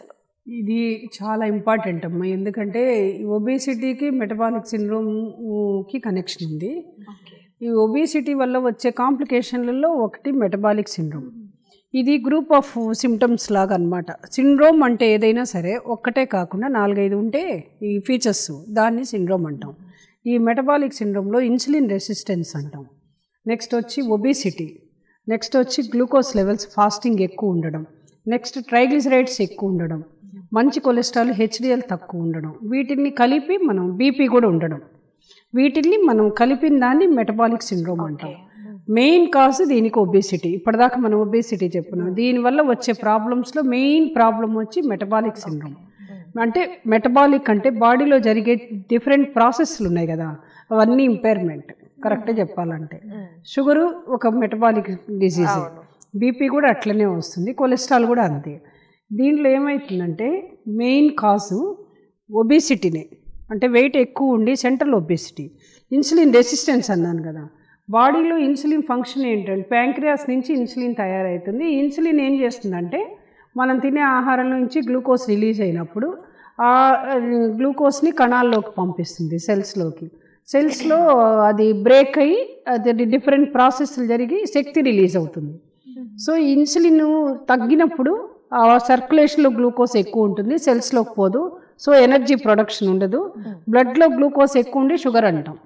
C: ఇది చాలా ఇంపార్టెంట్ అమ్మా ఎందుకంటే ఒబేసిటీకి మెటబాలిక్ సిండ్రోమ్కి కనెక్షన్ ఉంది ఈ ఒబేసిటీ వల్ల వచ్చే కాంప్లికేషన్లలో ఒకటి మెటబాలిక్ సిండ్రోమ్ ఇది గ్రూప్ ఆఫ్ సిమ్టమ్స్ లాగా అనమాట సిండ్రోమ్ అంటే ఏదైనా సరే ఒక్కటే కాకుండా నాలుగైదు ఉంటే ఈ ఫీచర్స్ దాన్ని సిండ్రోమ్ అంటాం ఈ మెటబాలిక్ సిండ్రోమ్లో ఇన్సులిన్ రెసిస్టెన్స్ అంటాం నెక్స్ట్ వచ్చి ఒబేసిటీ నెక్స్ట్ వచ్చి గ్లూకోజ్ లెవెల్స్ ఫాస్టింగ్ ఎక్కువ ఉండడం నెక్స్ట్ ట్రైగ్లిసరైడ్స్ ఎక్కువ ఉండడం మంచి కొలెస్ట్రాల్ హెచ్డిఎల్ తక్కువ ఉండడం వీటిని కలిపి మనం బీపీ కూడా ఉండడం వీటిని మనం కలిపిన దాన్ని మెటబాలిక్ సిండ్రోమ్ అంటాం మెయిన్ కాజ్ దీనికి ఒబేసిటీ ఇప్పటిదాకా మనం ఒబేసిటీ చెప్పుకున్నాం దీనివల్ల వచ్చే ప్రాబ్లమ్స్లో మెయిన్ ప్రాబ్లం వచ్చి మెటబాలిక్ సిండ్రోమ్ అంటే మెటబాలిక్ అంటే బాడీలో జరిగే డిఫరెంట్ ప్రాసెస్లు ఉన్నాయి కదా అవన్నీ ఇంపైర్మెంట్ కరెక్ట్గా చెప్పాలంటే షుగరు ఒక మెటబాలిక్ డిసీజ్ బీపీ కూడా అట్లనే వస్తుంది కొలెస్ట్రాల్ కూడా అంతే దీంట్లో ఏమవుతుందంటే మెయిన్ కాజు ఒబేసిటీనే అంటే వెయిట్ ఎక్కువ ఉండి సెంట్రల్ ఒబేసిటీ ఇన్సులిన్ రెసిస్టెన్స్ అన్నాను కదా బాడీలో ఇన్సులిన్ ఫంక్షన్ ఏంటంటే ప్యాంక్రియాస్ నుంచి ఇన్సులిన్ తయారవుతుంది ఈ ఇన్సులిన్ ఏం చేస్తుందంటే మనం తినే ఆహారం నుంచి గ్లూకోజ్ రిలీజ్ అయినప్పుడు ఆ గ్లూకోజ్ని కణాల్లోకి పంపిస్తుంది సెల్స్లోకి సెల్స్లో అది బ్రేక్ అయ్యి అది డిఫరెంట్ ప్రాసెస్లు జరిగి శక్తి రిలీజ్ అవుతుంది సో ఇన్సులిన్ తగ్గినప్పుడు ఆ సర్క్యులేషన్లో గ్లూకోజ్ ఎక్కువ ఉంటుంది సెల్స్లోకి పోదు సో ఎనర్జీ ప్రొడక్షన్ ఉండదు బ్లడ్లో గ్లూకోజ్ ఎక్కువ ఉండి షుగర్ అంటాం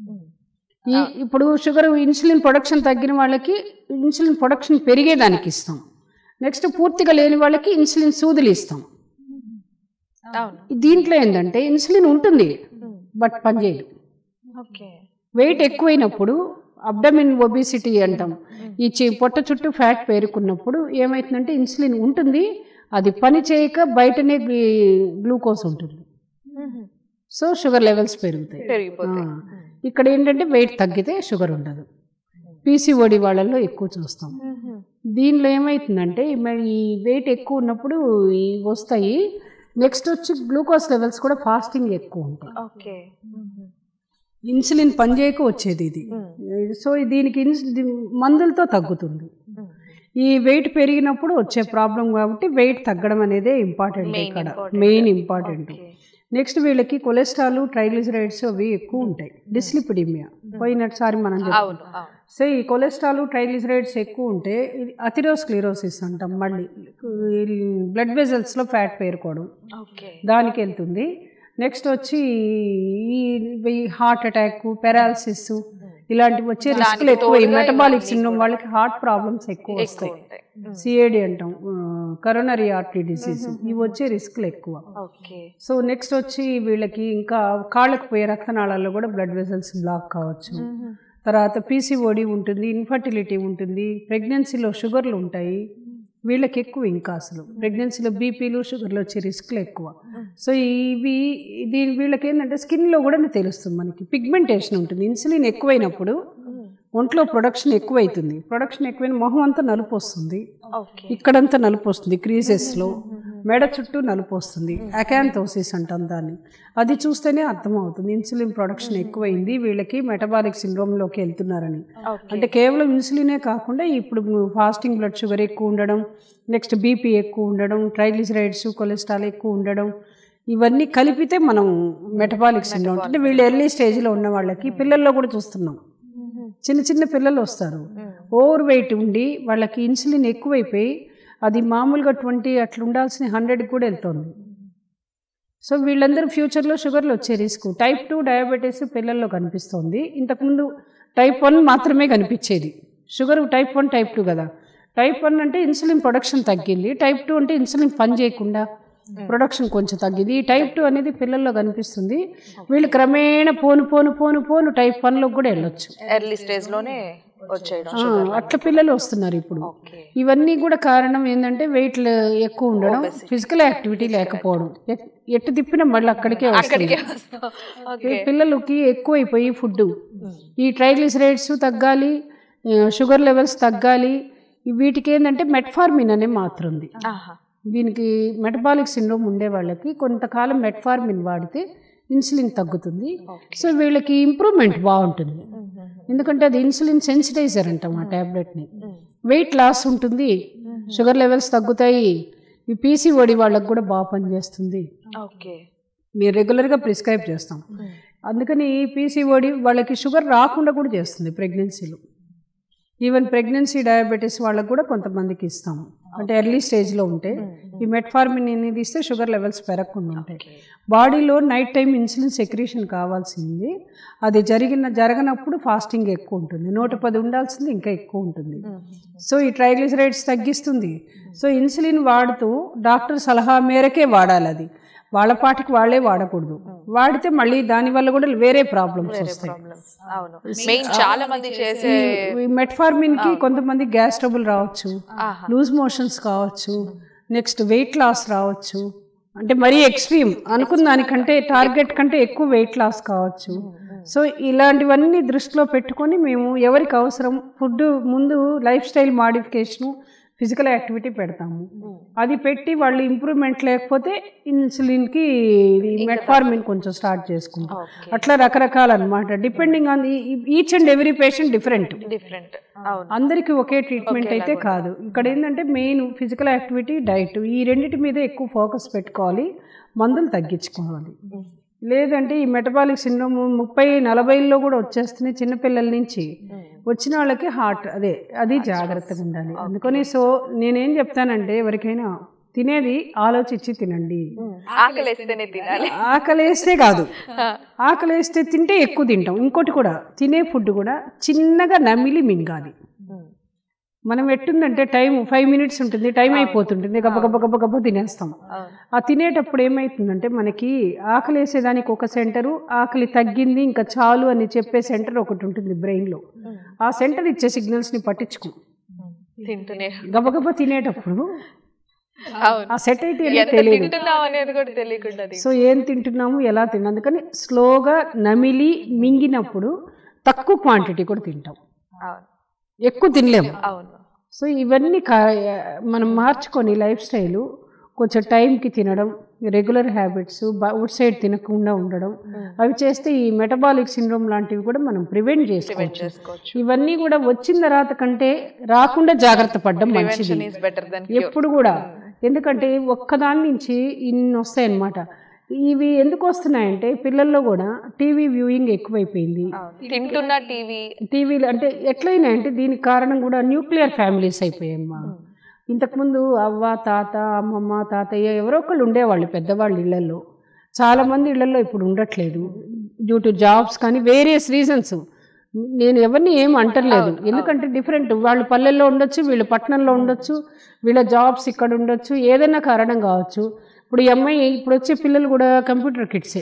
C: ఈ ఇప్పుడు షుగర్ ఇన్సులిన్ ప్రొడక్షన్ తగ్గిన వాళ్ళకి ఇన్సులిన్ ప్రొడక్షన్ పెరిగేదానికి ఇస్తాం నెక్స్ట్ పూర్తిగా లేని వాళ్ళకి ఇన్సులిన్ సూదులు ఇస్తాం
A: అవును
C: దీంట్లో ఏంటంటే ఇన్సులిన్ ఉంటుంది బట్ పనిచేయదు
A: ఓకే
C: వెయిట్ ఎక్కువైనప్పుడు అబ్డమిన్ ఒబిసిటీ అంటాం ఈ చి- పొట్ట చుట్టూ ఫ్యాట్ పేరుకున్నప్పుడు ఏమవుతుందంటే ఇన్సులిన్ ఉంటుంది అది పని చేయక బయటనే గ్లీ- గ్లూకోజ్ ఉంటుంది సో షుగర్ లెవెల్స్ పెరుగుతాయి
A: పెరిగిపోతాయి
C: ఆ. ఇక్కడ ఏంటంటే వెయిట్ తగ్గితే షుగర్ ఉండదు పీసీఓడి వాళ్ళల్లో ఎక్కువ చూస్తాం దీనిలో ఏమవుతుందంటే మరి ఈ వెయిట్ ఎక్కువ ఉన్నప్పుడు ఈ వస్తాయి నెక్స్ట్ వచ్చి గ్లూకోజ్ లెవెల్స్ కూడా ఫాస్టింగ్ ఎక్కువ ఉంటాయి
A: ఓకే
C: ఇన్సులిన్ పనిచేయక వచ్చేది ఇది సో దీనికి ఇన్స్ ఇది మందులతో తగ్గుతుంది ఈ వెయిట్ పెరిగినప్పుడు వచ్చే ప్రాబ్లం కాబట్టి వెయిట్ తగ్గడం అనేదే ఇంపార్టెంట్
A: Main
C: ఇక్కడ
A: important.
C: మెయిన్ ఇంపార్టెంట్ నెక్స్ట్ వీళ్ళకి కొలెస్ట్రాల్ ట్రైగ్లిసరైడ్స్ అవి ఎక్కువ ఉంటాయి డిస్లిపిడిమియా పోయినసారి మనం చెప్పుకున్నాం.
A: అవును అవును
C: సో ఈ కొలెస్ట్రాల్ ట్రైగ్లిసరైడ్స్ ఎక్కువ ఉంటే ఇది అథిరోస్క్లిరోసిస్ అంటాం మళ్ళీ బ్లడ్ వెజల్స్లో ఫ్యాట్ పేరుకోవడం
A: ఓకే
C: దానికి వెళ్తుంది నెక్స్ట్ వచ్చి ఈ హార్ట్ అటాక్ పెరాలసిస్ ఇలాంటివి వచ్చే రిస్క్లు ఎక్కువ ఈ మెటబాలిక్ సిండ్రోమ్ వాళ్ళకి హార్ట్ ప్రాబ్లమ్స్ ఎక్కువ వస్తాయి
A: ఉంటాయి
C: సిఏడి అంటాం కరోనరీ ఆర్టరీ డిసీజ్ ఇవి వచ్చే రిస్క్లు ఎక్కువ
A: ఓకే
C: సో నెక్స్ట్ వచ్చి వీళ్ళకి ఇంకా కాళ్ళకు పోయే రక్తనాళాల్లో కూడా బ్లడ్ వెజల్స్ బ్లాక్ కావచ్చు తర్వాత పీసీఓడి ఉంటుంది ఇన్ఫర్టిలిటీ ఉంటుంది ప్రెగ్నెన్సీలో షుగర్లు ఉంటాయి వీళ్ళకి ఎక్కువ ఇంకా అసలు ప్రెగ్నెన్సీలో బీపీలు షుగర్లు వచ్చే రిస్క్లు ఎక్కువ సో ఇవి దీని వీళ్ళకి ఏంటంటే స్కిన్లో కూడా తెలుస్తుంది మనకి పిగ్మెంటేషన్ ఉంటుంది ఇన్సులిన్ ఎక్కువైనప్పుడు ఒంట్లో ప్రొడక్షన్ ఎక్కువైతుంది ప్రొడక్షన్ ఎక్కువైన మొహం అంతా నలుపు వస్తుంది
A: ఓకే
C: ఇక్కడంతా నలుపు వస్తుంది క్రీజెస్లో మెడ చుట్టూ నలుపు వస్తుంది అకాంతోసిస్ అంటాం దాన్ని అది చూస్తేనే అర్థమవుతుంది ఇన్సులిన్ ప్రొడక్షన్ ఎక్కువైంది వీళ్ళకి మెటబాలిక్ సిండ్రోమ్లోకి వెళ్తున్నారని అంటే కేవలం ఇన్సులినే కాకుండా ఇప్పుడు ఫాస్టింగ్ బ్లడ్ షుగర్ ఎక్కువ ఉండడం నెక్స్ట్ బీపీ ఎక్కువ ఉండడం ట్రైగ్లిసరైడ్స్ కొలెస్ట్రాల్ ఎక్కువ ఉండడం ఇవన్నీ కలిపితే మనం మెటబాలిక్ సిండ్రోమ్ అంటే వీళ్ళు ఎర్లీ స్టేజ్లో ఉన్న వాళ్ళకి పిల్లల్లో కూడా చూస్తున్నాం చిన్న చిన్న పిల్లలు వస్తారు ఓవర్ వెయిట్ ఉండి వాళ్ళకి ఇన్సులిన్ ఎక్కువైపోయి అది మామూలుగా ట్వంటీ అట్లా ఉండాల్సిన హండ్రెడ్ కూడా వెళ్తుంది సో వీళ్ళందరూ ఫ్యూచర్లో షుగర్లు వచ్చే రిస్క్ టైప్ టూ డయాబెటీస్ పిల్లల్లో కనిపిస్తుంది ఇంతకుముందు టైప్ వన్ మాత్రమే కనిపించేది sugar type one type two కదా టైప్ వన్ అంటే ఇన్సులిన్ ప్రొడక్షన్ తగ్గింది టైప్ టూ అంటే ఇన్సులిన్ పని చేయకుండా ప్రొడక్షన్ కొంచెం తగ్గింది ఈ టైప్ టూ అనేది పిల్లల్లో కనిపిస్తుంది వీళ్ళు క్రమేణా పోను పోను పోను పోను టైప్ వన్లోకి కూడా వెళ్ళొచ్చు
A: ఎర్లీ స్టేజ్ లోనే వచ్చేయడం
C: ఆ, అట్లా పిల్లలు వస్తున్నారు ఇప్పుడు
A: ఓకే
C: ఇవన్నీ కూడా కారణం ఏంటంటే వెయిట్ ఎక్కువ ఉండడం ఫిజికల్ యాక్టివిటీ లేకపోవడం ఎట్- ఎట్టు తిప్పినా మళ్ళీ అక్కడికే
A: అక్కడికే
C: వస్తుంది
A: వస్తాం ఓకే
C: పిల్లలకి ఎక్కువైపోయి ఫుడ్ ఈ ట్రైగ్లిసరైడ్స్ తగ్గాలి ఆ, షుగర్ లెవెల్స్ తగ్గాలి ఈ వీటికి ఏంటంటే మెట్ఫార్మిన్ అనే మాత్ర ఉంది
A: ఆహా
C: దీనికి మెటబాలిక్ సిండ్రోమ్ ఉండే వాళ్ళకి కొంతకాలం మెట్ఫార్మిన్ వాడితే ఇన్సులిన్ తగ్గుతుంది సో వీళ్ళకి ఇంప్రూవ్మెంట్ బాగుంటుంది ఎందుకంటే అది ఇన్సులిన్ సెన్సిటైజర్ అంటాం ఆ ట్యాబ్లెట్ని వెయిట్ లాస్ ఉంటుంది షుగర్ లెవెల్స్ తగ్గుతాయి ఈ పీసీఓడి వాళ్ళకి కూడా బాగా పనిచేస్తుంది
A: ఓకే
C: మీరు రెగ్యులర్గా ప్రిస్క్రైబ్ చేస్తాం అందుకని ఈ పీసీఓడి వాళ్ళకి షుగర్ రాకుండా కూడా చేస్తుంది ప్రెగ్నెన్సీలో ఈవెన్ ప్రెగ్నెన్సీ డయాబెటీస్ వాళ్ళకి కూడా కొంతమందికి ఇస్తాము అంటే ఎర్లీ స్టేజ్లో ఉంటే ఈ మెట్ఫార్మిన్ అనేది ఇస్తే షుగర్ లెవెల్స్ పెరగకుండా ఉంటాయి బాడీలో నైట్ టైం ఇన్సులిన్ సెక్రీషన్ కావాల్సింది అది జరిగిన జరగనప్పుడు ఫాస్టింగ్ ఎక్కువ ఉంటుంది నూట పది ఉండాల్సింది ఇంకా ఎక్కువ ఉంటుంది సో ఈ ట్రైగ్లిసరైడ్స్ తగ్గిస్తుంది సో ఇన్సులిన్ వాడుతూ డాక్టర్ సలహా మేరకే వాడాలి అది వాళ్ళ పాటికి వాళ్ళే వాడకూడదు వాడితే మళ్ళీ దానివల్ల కూడా వేరే ప్రాబ్లమ్స్ వస్తాయి
A: అవును మెయిన్ చాలా మంది చేసే
C: ఈ మెట్ఫార్మిన్ కి కొంతమంది గ్యాస్ ట్రబుల్ రావచ్చు
A: ఆహా.
C: లూజ్ మోషన్స్ కావచ్చు నెక్స్ట్ వెయిట్ లాస్ రావచ్చు అంటే మరీ ఎక్స్ట్రీమ్ అనుకున్న దానికంటే టార్గెట్ కంటే ఎక్కువ వెయిట్ లాస్ కావచ్చు సో ఇలాంటివన్నీ దృష్టిలో పెట్టుకొని మేము ఎవరికి అవసరం ఫుడ్ ముందు lifestyle modification physical activity పెడతాము అది పెట్టి వాళ్ళు ఇంప్రూవ్మెంట్ లేకపోతే ఇన్సులిన్కి మెట్ఫార్మిన్ కొంచెం స్టార్ట్ చేసుకుంటాం అట్లా రకరకాల అనమాట depending on each and every patient different
A: different అవును
C: అందరికీ ఒకే ట్రీట్మెంట్ అయితే కాదు ఇక్కడ ఏంటంటే మెయిన్ ఫిజికల్ యాక్టివిటీ డైట్ ఈ రెండింటి మీద ఎక్కువ ఫోకస్ పెట్టుకోవాలి మందులు తగ్గించుకోవాలి లేదంటే ఈ మెటబాలిక్ సిండ్రోమ్ ముప్పై నలభైలో కూడా వచ్చేస్తున్నాయి చిన్నపిల్లల నుంచి వచ్చిన వాళ్ళకి హార్ట్ అదే అది జాగ్రత్తగా ఉండాలి అందుకని సో నేనేం చెప్తానంటే ఎవరికైనా తినేది ఆలోచించి తినండి
A: ఆకలేస్తేనే తినాలి
C: ఆకలేస్తే కాదు ఆకలేస్తే తింటే ఎక్కువ తింటాం ఇంకోటి కూడా తినే ఫుడ్ కూడా చిన్నగా నమిలి మింగాలి మనం ఎట్టుందంటే టైం ఫైవ్ మినిట్స్ ఉంటుంది టైం అయిపోతుంటుంది గబ్బ గబ్బ గబ్బ గబ్బ తినేస్తాం ఆ తినేటప్పుడు ఏమవుతుందంటే మనకి ఆకలి వేసేదానికి ఒక సెంటరు ఆకలి తగ్గింది ఇంకా చాలు అని చెప్పే సెంటర్ ఒకటి ఉంటుంది బ్రెయిన్లో ఆ సెంటర్ ఇచ్చే సిగ్నల్స్ని పట్టించుకో
A: తింటూనే
C: గబగబా తినేటప్పుడు
A: అవును
C: ఆ సెట్ అయితే ఏంటో
A: ఎంత
C: తెలియదు
A: తింటున్నాం అనేది కూడా తెలియకుండా తింటాం.
C: సో ఏం తింటున్నాము ఎలా తిన్నాం అందుకని స్లోగా నమిలి మింగినప్పుడు తక్కువ క్వాంటిటీ కూడా తింటాం
A: అవును
C: ఎక్కువ తినలేము
A: అవును
C: సో ఇవన్నీ కా- మనం మార్చుకొని లైఫ్ స్టైలు కొంచెం టైంకి తినడం రెగ్యులర్ హ్యాబిట్స్ అవుట్ సైడ్ తినకుండా ఉండడం అవి చేస్తే ఈ మెటబాలిక్ సిండ్రోమ్ లాంటివి కూడా మనం ప్రివెంట్ చేసుకోవచ్చు
A: చేసుకోవచ్చు
C: ఇవన్నీ కూడా వచ్చిన తర్వాత కంటే రాకుండా జాగ్రత్త పడడం మంచిది
A: ఈస్ బెటర్ దెన్
C: ఎప్పుడు కూడా ఎందుకంటే ఒక్కదాని నుంచి ఇన్ని వస్తాయన్నమాట ఇవి ఎందుకు వస్తున్నాయంటే పిల్లల్లో కూడా టీవీ వ్యూయింగ్ ఎక్కువైపోయింది
A: తింటున్న టీవీ
C: టీవీలు అంటే ఎట్లయినా అంటే దీనికి కారణం కూడా న్యూక్లియర్ ఫ్యామిలీస్ అయిపోయాయమ్మా ఇంతకుముందు అవ్వ తాత అమ్మమ్మ తాతయ్య ఎవరో ఒకళ్ళు ఉండేవాళ్ళు పెద్దవాళ్ళు ఇళ్లలో చాలామంది ఇళ్లలో ఇప్పుడు ఉండట్లేదు డ్యూ టు జాబ్స్ కానీ వేరియస్ రీజన్స్ నేను ఎవరిని ఏం అంటలేదు ఎందుకంటే డిఫరెంట్ వాళ్ళు పల్లెల్లో ఉండొచ్చు వీళ్ళు పట్టణంలో ఉండొచ్చు వీళ్ళ జాబ్స్ ఇక్కడ ఉండొచ్చు ఏదైనా కారణం కావచ్చు ఇప్పుడు ఈ అమ్మాయి ఇప్పుడు వచ్చే పిల్లలు కూడా కంప్యూటర్ కిడ్సే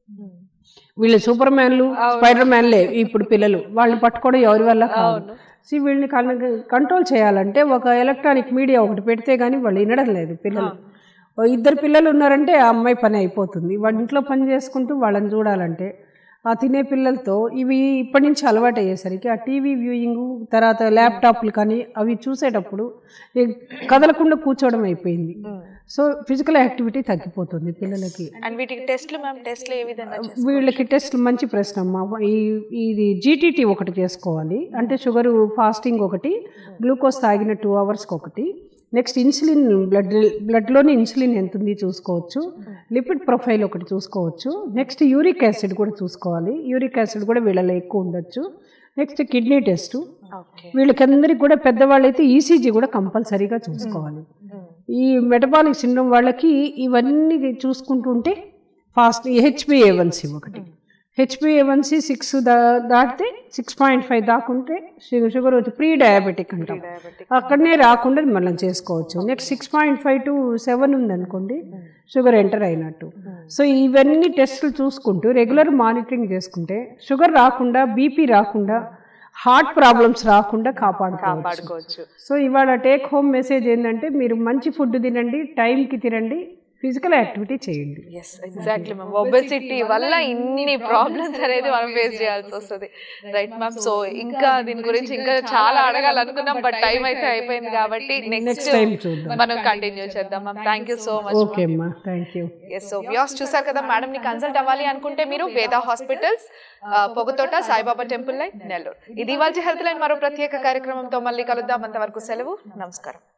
C: వీళ్ళు సూపర్ మ్యాన్లు స్పైడర్ మ్యాన్లే ఇప్పుడు పిల్లలు వాళ్ళని పట్టుకోవడం ఎవరి వల్ల కాదు సో వీళ్ళని కంట్రోల్ చేయాలంటే ఒక ఎలక్ట్రానిక్ మీడియా ఒకటి పెడితే కానీ వాళ్ళు వినడం లేదు పిల్లలు ఓ ఇద్దరు పిల్లలు ఉన్నారంటే ఆ అమ్మాయి పని అయిపోతుంది వాళ్ళ ఇంట్లో పని చేసుకుంటూ వాళ్ళని చూడాలంటే ఆ తినే పిల్లలతో ఇవి ఇప్పటి నుంచి అలవాటు అయ్యేసరికి ఆ టీవీ వ్యూయింగ్ తర్వాత ల్యాప్టాప్లు కానీ అవి చూసేటప్పుడు ఈ కదలకుండా కూర్చోవడం అయిపోయింది సో ఫిజికల్ యాక్టివిటీ తగ్గిపోతుంది పిల్లలకి
A: అండ్ వీటికి టెస్ట్లు మ్యామ్ టెస్ట్లు ఏ విధంగా చేస్తారు?
C: వీళ్ళకి టెస్ట్ మంచి ప్రశ్న అమ్మా ఈ ఇది జీటీటీ ఒకటి చేసుకోవాలి అంటే షుగర్ ఫాస్టింగ్ ఒకటి గ్లూకోజ్ తాగిన టూ అవర్స్కి ఒకటి నెక్స్ట్ ఇన్సులిన్ బ్లడ్ బ్లడ్లోని ఇన్సులిన్ ఎంత ఉంది చూసుకోవచ్చు లిపిడ్ ప్రొఫైల్ ఒకటి చూసుకోవచ్చు నెక్స్ట్ యూరిక్ యాసిడ్ కూడా చూసుకోవాలి యూరిక్ యాసిడ్ కూడా వీళ్ళలో ఎక్కువ ఉండొచ్చు నెక్స్ట్ కిడ్నీ టెస్ట్
A: ఓకే
C: వీళ్ళకందరికి కూడా పెద్దవాళ్ళైతే ఈసీజీ కూడా కంపల్సరీగా చూసుకోవాలి ఈ మెటబాలిక్ సిండ్రోమ్ వాళ్ళకి ఇవన్నీ చూసుకుంటూ ఉంటే ఫాస్ట్ హెచ్బిఏవన్సీ ఒకటి హెచ్బిఏవన్సీ సిక్స్ దా దాటితే సిక్స్ పాయింట్ ఫైవ్ దాకుంటే షుగర్ షుగర్ వచ్చి ప్రీ డయాబెటిక్ అంటాం అక్కడనే రాకుండా మనం చేసుకోవచ్చు next six point five to seven ఉందనుకోండి షుగర్ ఎంటర్ అయినట్టు సో ఇవన్నీ టెస్టులు చూసుకుంటూ రెగ్యులర్ మానిటరింగ్ చేసుకుంటే షుగర్ రాకుండా బీపీ రాకుండా హార్ట్ ప్రాబ్లమ్స్ రాకుండా కాపాడుకోవచ్చు
A: కాపాడుకోవచ్చు
C: సో ఇవాళ టేక్ హోమ్ మెసేజ్ ఏంటంటే మీరు మంచి ఫుడ్ తినండి టైంకి తినండి ఫిజికల్ యాక్టివిటీ చేయండి
A: ఎస్ ఎగ్జాక్ట్లీ మ్యామ్ ఒబెసిటీ వల్ల ఇన్ని ప్రాబ్లమ్స్ అనేది మనం ఫేస్ చేయాల్సి వస్తుంది రైట్ మ్యామ్ సో ఇంకా దీని గురించి ఇంకా చాలా అడగాలనుకున్నాం బట్ టైం అయితే అయిపోయింది కాబట్టి నెక్స్ట్
C: నెక్స్ట్ టైం చూద్దాం
A: మనం కంటిన్యూ చేద్దాం ma'am thank you so much
C: okay అమ్మా thank you
A: yes so views చూసారు కదా మేడం ని కన్సల్ట్ అవ్వాలి అనుకుంటే మీరు Veda hospitals Pogathota Saibaba temple line Nellore ఇది వాళ్ళ హెల్త్ లైన్ మరో ప్రత్యేక కార్యక్రమంతో మళ్ళీ కలుద్దాం అంతవరకు సెలవు నమస్కారం